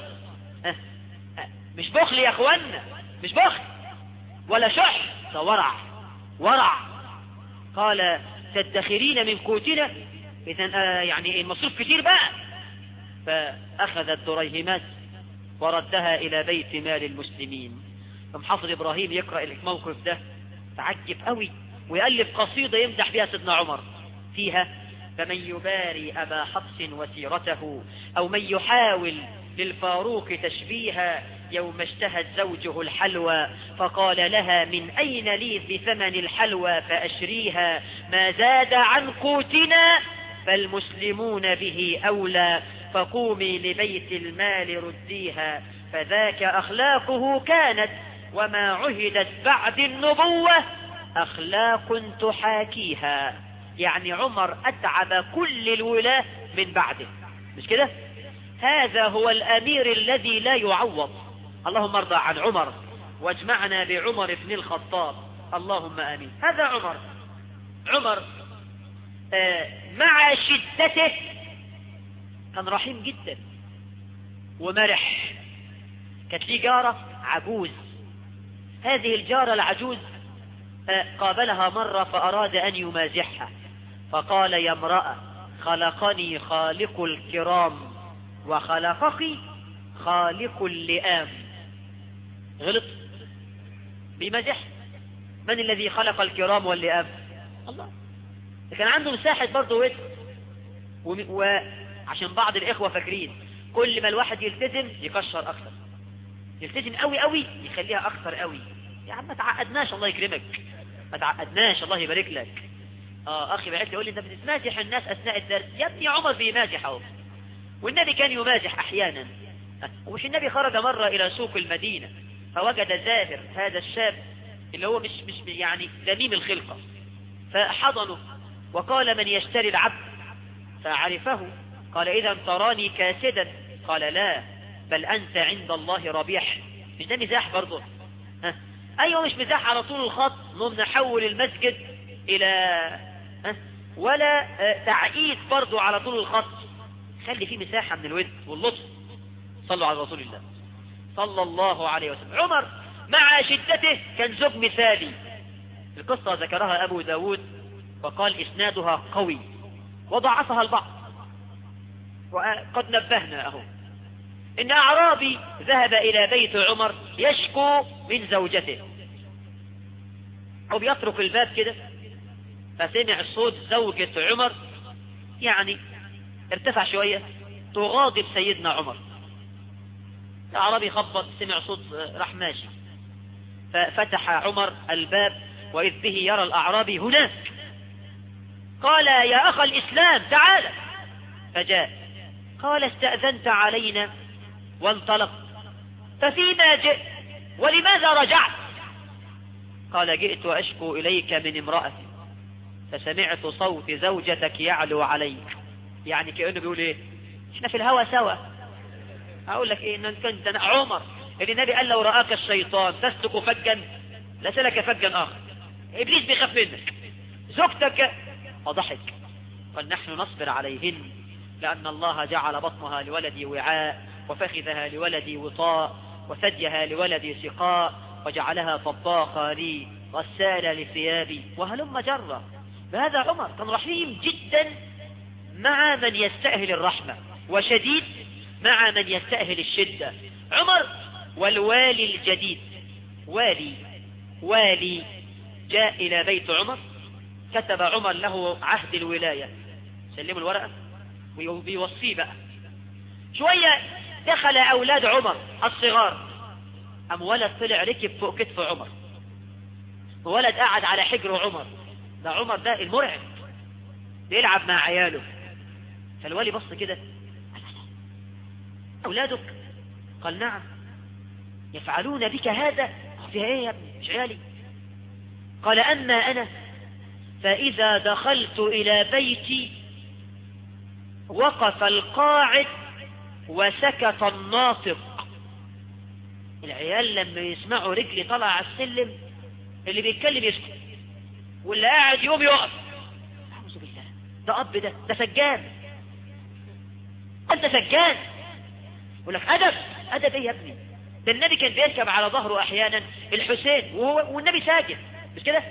Speaker 2: مش بخل يا اخوانا مش بخل ولا شح ده ورع ورع قال تدخرين من قوتنا اذا آه يعني المصروف كتير بقى فاخذت دريهمات وردها الى بيت مال المسلمين فمحافظ ابراهيم يقرأ الموقف ده تعجب قوي ويألف قصيدة يمدح بها سيدنا عمر فيها فمن يباري أبا حفص وسيرته أو من يحاول للفاروق تشبيها يوم اشتهت زوجه الحلوى فقال لها من أين لي بثمن الحلوى فأشريها ما زاد عن قوتنا فالمسلمون به أولى فقومي لبيت المال رديها فذاك أخلاقه كانت وما عهدت بعد النبوة أخلاق تحاكيها يعني عمر أتعب كل الولاة من بعده مش كده هذا هو الأمير الذي لا يعوض اللهم ارضى عن عمر واجمعنا بعمر بن الخطاب اللهم آمين هذا عمر عمر آه مع شدته كان رحيم جدا ومرح كانت ليه جارة عجوز هذه الجارة العجوز قابلها مرة فأراد أن يمازحها فقال يا امرأة خلقني خالق الكرام وخلقك خالق اللئام غلط بمزح من الذي خلق الكرام واللئام الله كان عنده مساحة برضه وقت وعشان بعض الإخوة فاكرين
Speaker 3: كل ما الواحد يلتزم يكشر اكثر يلتزم قوي قوي يخليها اكثر قوي يا عم ما تعقدناش الله يكرمك ما تعقدناش الله يبارك لك اه اخي بعت لي يقول لي انت بتمازح الناس اثناء الدرس يا ابني عمر بيمازح اهو والنبي كان يمازح احيانا ومش النبي خرج مرة الى سوق المدينة فوجد زاهر هذا الشاب اللي هو مش مش يعني ذميم الخلقة فحضنه وقال من يشتري العبد فعرفه قال إذا تراني كاسدا قال لا بل أنت عند الله ربيح مش ده مزاح برضه ها أيوة مش مزاح على طول الخط نقوم نحول المسجد إلى ها ولا تعقيد برضه على طول الخط خلي فيه مساحة من الود واللطف صلوا على رسول الله صلى الله عليه وسلم عمر مع شدته كان زوج مثالي القصة ذكرها أبو داود وقال إسنادها قوي وضعفها البعض وقد نبهنا أهو إن أعرابي ذهب إلى بيت عمر يشكو من زوجته أو بيترك الباب كده فسمع صوت زوجة عمر يعني ارتفع شوية تغاضب سيدنا عمر الأعرابي خبط سمع صوت راح ماشي ففتح عمر الباب وإذ به يرى الأعرابي هناك قال يا أخ الإسلام تعال فجاء قال استأذنت علينا وانطلق ففيما جئت ولماذا رجعت قال جئت أشكو إليك من امرأتي فسمعت صوت زوجتك يعلو عليك يعني كأنه بيقول ايه احنا في الهوى سوا اقول لك ايه ان كنت عمر اللي النبي قال لو رآك الشيطان تسلك فجا لسلك فجا اخر ابليس بيخاف منك زوجتك فضحك قال نحن نصبر عليهن لأن الله جعل بطنها لولدي وعاء وفخذها لولدي وطاء وثديها لولدي سقاء وجعلها طباخة لي غسالة لثيابي وهلم جرة فهذا عمر كان رحيم جدا مع من يستأهل الرحمة وشديد مع من يستأهل الشدة عمر والوالي الجديد والي والي جاء إلى بيت عمر كتب عمر له عهد الولاية سلموا الورقة وبيوصيه بقى شوية دخل أولاد عمر الصغار أم ولد طلع ركب فوق كتف عمر وولد قعد على حجر عمر ده عمر ده المرعب بيلعب مع عياله فالوالي بص كده أولادك قال نعم يفعلون بك هذا فيها ايه يا ابني مش عيالي قال أما أنا فإذا دخلت إلى بيتي وقف القاعد وسكت الناطق العيال لما يسمعوا رجلي طلع على السلم اللي بيتكلم يسكت واللي قاعد يوم يقف أعوذ بالله ده أب ده ده سجان أنت سجان يقول لك أدب أدب إيه يا ابني ده النبي كان بيركب على ظهره أحيانا الحسين وهو والنبي ساجد مش كده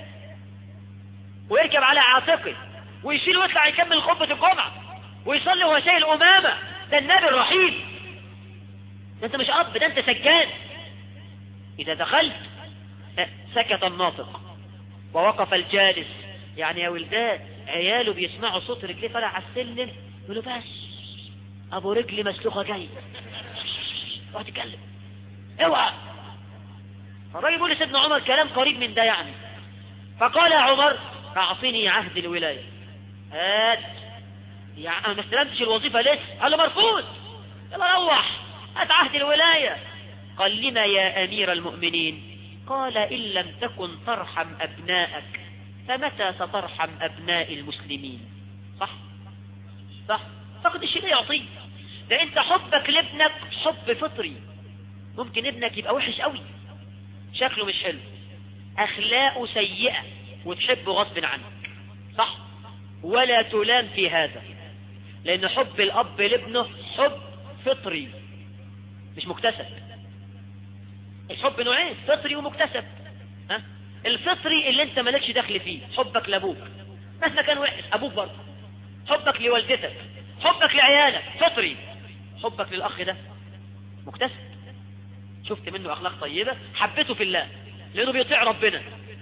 Speaker 3: ويركب على عاتقه ويشيل ويطلع يكمل خطبة الجمعة ويصلي وهو شايل أمامة ده النبي الرحيم ده انت مش أب ده انت سجان إذا دخلت سكت الناطق ووقف الجالس يعني يا ولدان عياله بيسمعوا صوت رجليه طالع على السلم يقولوا بس أبو رجلي مسلوخة جاي اوعى تتكلم اوعى الراجل يقول لسيدنا عمر كلام قريب من ده يعني فقال يا عمر اعطني عهد الولاية هات يعني انا ما استلمتش الوظيفة لسه قال له مرفوض يلا روح هات عهد الولاية قال لما يا امير المؤمنين قال ان لم تكن ترحم ابناءك فمتى سترحم ابناء المسلمين صح صح فقد الشيء يعطيه ده انت حبك لابنك حب فطري ممكن ابنك يبقى وحش قوي شكله مش حلو اخلاقه سيئة وتحبه غصب عنك صح ولا تلام في هذا لان حب الاب لابنه حب فطري مش مكتسب الحب نوعين فطري ومكتسب ها الفطري اللي انت مالكش دخل فيه حبك لابوك مهما كان وحش ابوك برضه حبك لوالدتك حبك لعيالك فطري حبك للاخ ده مكتسب شفت منه اخلاق طيبة حبيته في الله لانه بيطيع ربنا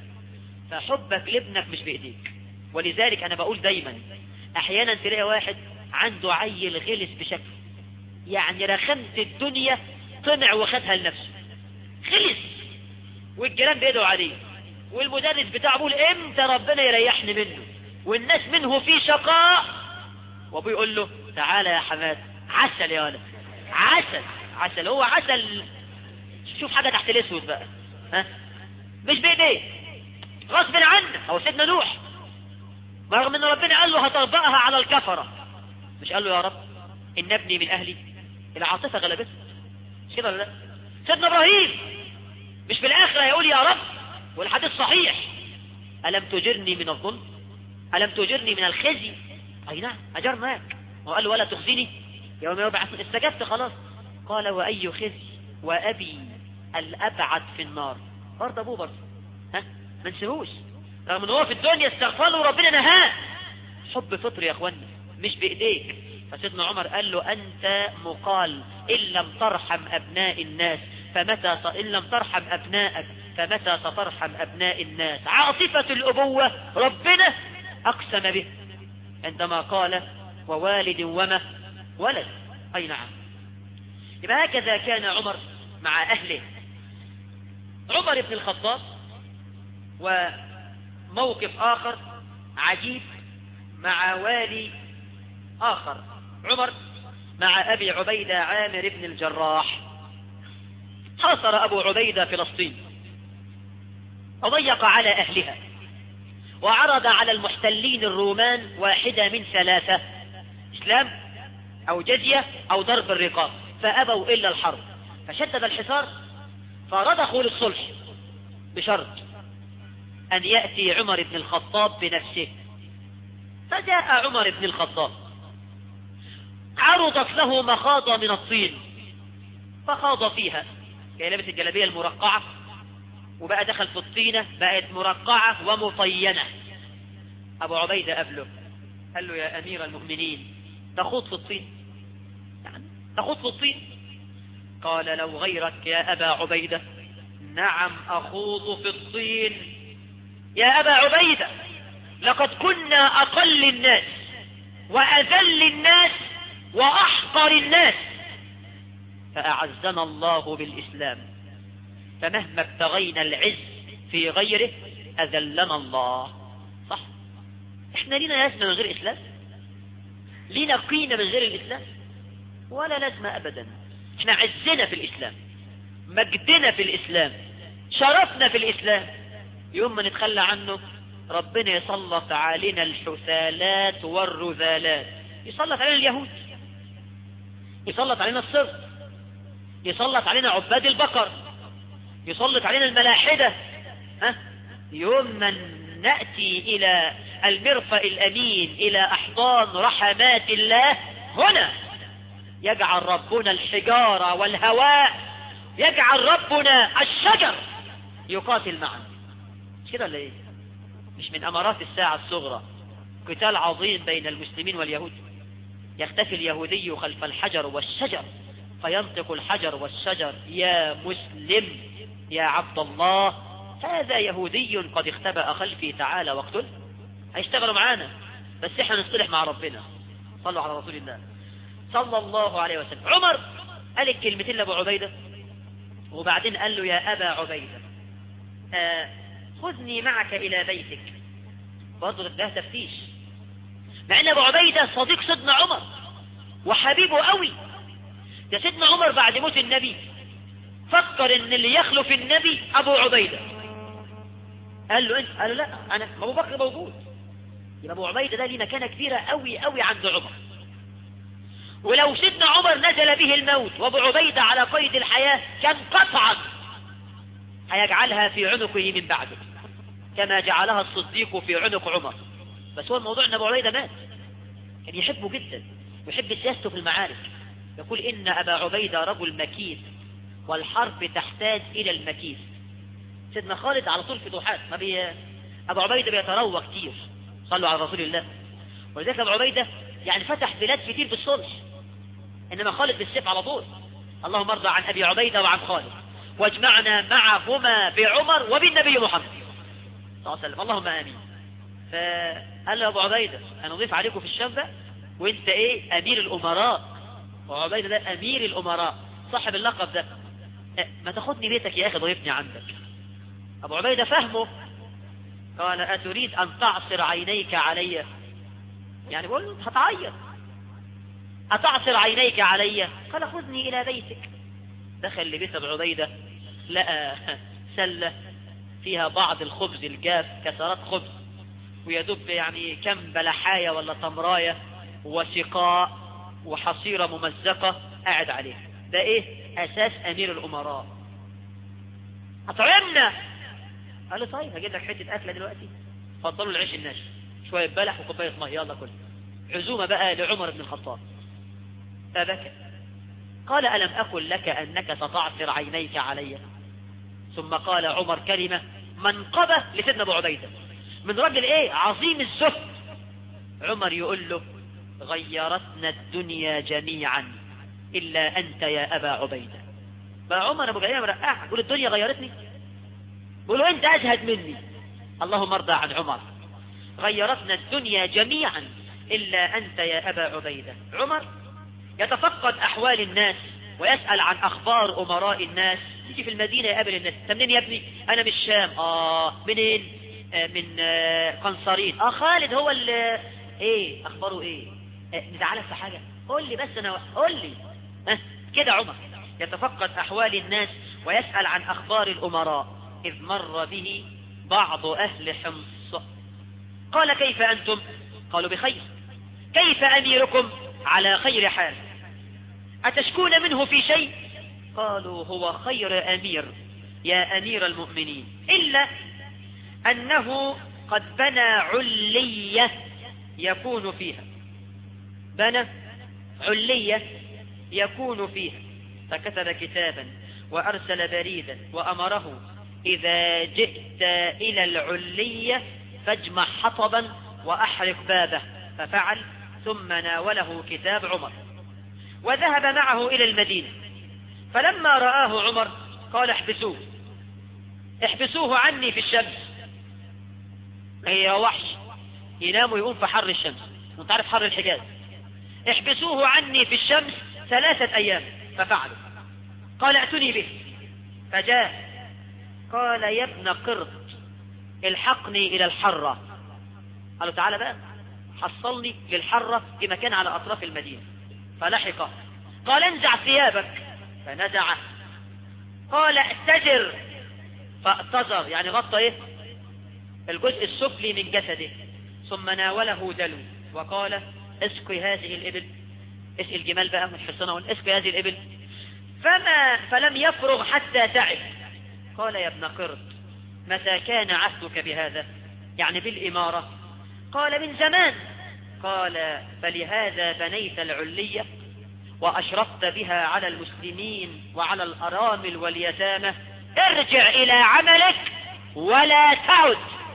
Speaker 3: فحبك لابنك مش بايديك ولذلك انا بقول دايما احيانا تلاقي واحد عنده عيل غلس بشكل يعني رخمت الدنيا طمع وخدها لنفسه خلص والجيران بيدعوا عليه والمدرس بتاعه بيقول امتى ربنا يريحني منه والناس منه في شقاء وابوه يقول له تعالى يا حماد عسل يا ولد عسل عسل هو عسل شوف حاجة تحت الاسود بقى ها مش بايديه غصب عنه هو سيدنا نوح رغم ان ربنا قال له هتربأها على الكفرة مش قال له يا رب ان ابني من اهلي العاطفة غلبته مش كده ولا لا سيدنا ابراهيم مش في الاخرة هيقول يا رب والحديث صحيح ألم تجرني من الظلم ألم تجرني من الخزي أي نعم أجرناك وقال له ولا تخزيني يوم يبعث استجبت خلاص قال وأي خزي وأبي الأبعد في النار برضه أبوه برضه ها ما نسيهوش رغم ان هو في الدنيا استغفر له وربنا نهاه حب فطري يا اخوانا مش بايديك فسيدنا عمر قال له انت مقال ان لم ترحم ابناء الناس فمتى س... ان لم ترحم ابنائك فمتى سترحم ابناء الناس عاطفة الابوة ربنا اقسم به عندما قال ووالد وما ولد اي نعم يبقى هكذا كان عمر مع اهله عمر بن الخطاب وموقف آخر عجيب مع والي آخر عمر مع أبي عبيدة عامر بن الجراح حاصر أبو عبيدة فلسطين وضيق على أهلها وعرض على المحتلين الرومان واحدة من ثلاثة إسلام أو جزية أو ضرب الرقاب فأبوا إلا الحرب فشدد الحصار فرضخوا للصلح بشرط أن يأتي عمر بن الخطاب بنفسه فجاء عمر بن الخطاب عرضت له مخاضة من الطين فخاض فيها كان لابس الجلابية المرقعة وبقى دخل في الطينة بقت مرقعة ومطينة أبو عبيدة قبله قال له يا أمير المؤمنين تخوض في الطين يعني تخوض في الطين قال لو غيرك يا أبا عبيدة نعم أخوض في الطين يا أبا عبيدة لقد كنا أقل الناس وأذل الناس وأحقر الناس فأعزنا الله بالإسلام فمهما ابتغينا العز في غيره أذلنا الله صح احنا لينا لازمة من غير إسلام لينا قيمة من غير الإسلام ولا لازمة أبدا احنا عزنا في الإسلام مجدنا في الإسلام شرفنا في الإسلام يوم ما نتخلى عنه ربنا يسلط علينا الحثالات والرذالات يسلط علينا اليهود يسلط علينا الصرف يسلط علينا عباد البقر يسلط علينا الملاحدة ها؟ يوم من نأتي إلى المرفأ الأمين إلى أحضان رحمات الله هنا يجعل ربنا الحجارة والهواء يجعل ربنا الشجر يقاتل معا مش كده ولا ايه مش من امارات الساعة الصغرى قتال عظيم بين المسلمين واليهود يختفي اليهودي خلف الحجر والشجر فينطق الحجر والشجر يا مسلم يا عبد الله هذا يهودي قد اختبأ خلفي تعالى واقتل هيشتغلوا معانا بس احنا نصطلح مع ربنا صلوا على رسول الله صلى الله عليه وسلم عمر قال الكلمتين لابو عبيدة وبعدين قال له يا أبا عبيدة آه خذني معك إلى بيتك برضه ده تفتيش مع ان ابو عبيدة صديق سيدنا عمر وحبيبه قوي ده سيدنا عمر بعد موت النبي فكر ان اللي يخلف النبي ابو عبيدة قال له انت قال له لا انا ابو بكر موجود يبقى ابو عبيدة ده ليه مكانة كبيرة قوي قوي عند عمر ولو سيدنا عمر نزل به الموت وابو عبيدة على قيد الحياة كان قطعا هيجعلها في عنقه من بعده كما جعلها الصديق في عنق عمر بس هو الموضوع ان ابو عبيدة مات كان يحبه جدا ويحب سياسته في المعارك يقول ان ابا عبيدة رجل مكيس والحرب تحتاج الى المكيس سيدنا خالد على طول فتوحات ما بي... ابو عبيدة بيتروى كتير صلوا على رسول الله ولذلك ابو عبيدة يعني فتح بلاد كتير بالصلح انما خالد بالسيف على طول اللهم ارضى عن ابي عبيدة وعن خالد واجمعنا معهما بعمر وبالنبي محمد صلى الله عليه وسلم اللهم امين فقال له ابو عبيدة انا اضيف عليكم في الشام ده وانت ايه امير الامراء وعبيدة ده أمير الأمراء صاحب اللقب ده اه، ما تاخدني بيتك يا أخي ضيفني عندك أبو عبيدة فهمه قال أتريد أن تعصر عينيك علي يعني بقول له هتعيط أتعصر عينيك علي قال خذني إلى بيتك دخل لبيت أبو عبيدة لقى سلة فيها بعض الخبز الجاف كسرات خبز ويدب يعني كم بلحاية ولا تمراية وسقاء وحصيرة ممزقة قاعد عليها ده ايه اساس امير الامراء اطعمنا قال له طيب هجيب لك حتة اكلة دلوقتي فضلوا العيش الناشف شوية بلح وكوباية مية يلا كل عزومة بقى لعمر بن الخطاب فبكى قال ألم أقل لك أنك ستعصر عينيك علي ثم قال عمر كلمة منقبة لسيدنا أبو عبيدة من رجل إيه عظيم الزهد عمر يقول له غيرتنا الدنيا جميعا إلا أنت يا أبا عبيدة بقى عمر أبو عبيدة مرقعها يقول الدنيا غيرتني يقول له أنت أزهد مني اللهم ارضى عن عمر غيرتنا الدنيا جميعا إلا أنت يا أبا عبيدة عمر يتفقد أحوال الناس ويسأل عن أخبار أمراء الناس يجي في المدينة يقابل الناس أنت منين يا ابني أنا من الشام آه منين آه من آه قنصرين آه خالد هو اللي إيه أخباره إيه آه نزعلك في حاجة قول لي بس أنا قول لي آه كده عمر يتفقد أحوال الناس ويسأل عن أخبار الأمراء إذ مر به بعض أهل حمص قال كيف أنتم قالوا بخير كيف أميركم على خير حال أتشكون منه في شيء قالوا هو خير أمير يا أمير المؤمنين إلا أنه قد بنى علية يكون فيها بنى علية يكون فيها فكتب كتابا وأرسل بريدا وأمره إذا جئت إلى العلية فاجمع حطبا وأحرق بابه ففعل ثم ناوله كتاب عمر وذهب معه إلى المدينة فلما رآه عمر قال احبسوه احبسوه عني في الشمس هي وحش ينام ويقوم في حر الشمس وانت عارف حر الحجاز احبسوه عني في الشمس ثلاثة أيام ففعلوا قال ائتني به فجاء قال يا ابن قرط الحقني إلى الحرة قالوا تعالى بقى حصلني للحرة في مكان على أطراف المدينة فلحق قال انزع ثيابك فنزعه قال اتجر فاتزر يعني غطى ايه الجزء السفلي من جسده ثم ناوله دلو وقال اسقي هذه الابل اسقي الجمال بقى من حصنه اسقي هذه الابل فما فلم يفرغ حتى تعب قال يا ابن قرط متى كان عهدك بهذا يعني بالإمارة قال من زمان قال فلهذا بنيت العلية وأشرفت بها على المسلمين وعلى الأرامل واليتامى ارجع إلى عملك ولا تعد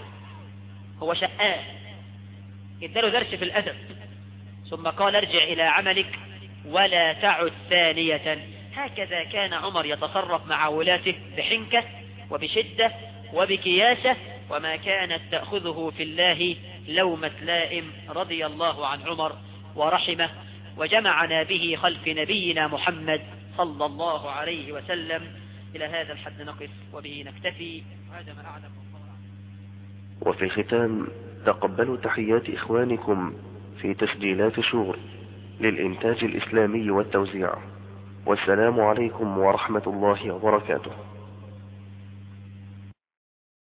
Speaker 3: هو شقاء اداله درس في الأدب ثم قال ارجع إلى عملك ولا تعد ثانية هكذا كان عمر يتصرف مع ولاته بحنكة وبشدة وبكياسة وما كانت تأخذه في الله لومة لائم رضي الله عن عمر ورحمه وجمعنا به خلف نبينا محمد صلى الله عليه وسلم إلى هذا الحد نقف وبه نكتفي هذا ما أعلم
Speaker 4: وفي الختام تقبلوا تحيات إخوانكم في تسجيلات شغل للإنتاج الإسلامي والتوزيع والسلام عليكم ورحمة الله وبركاته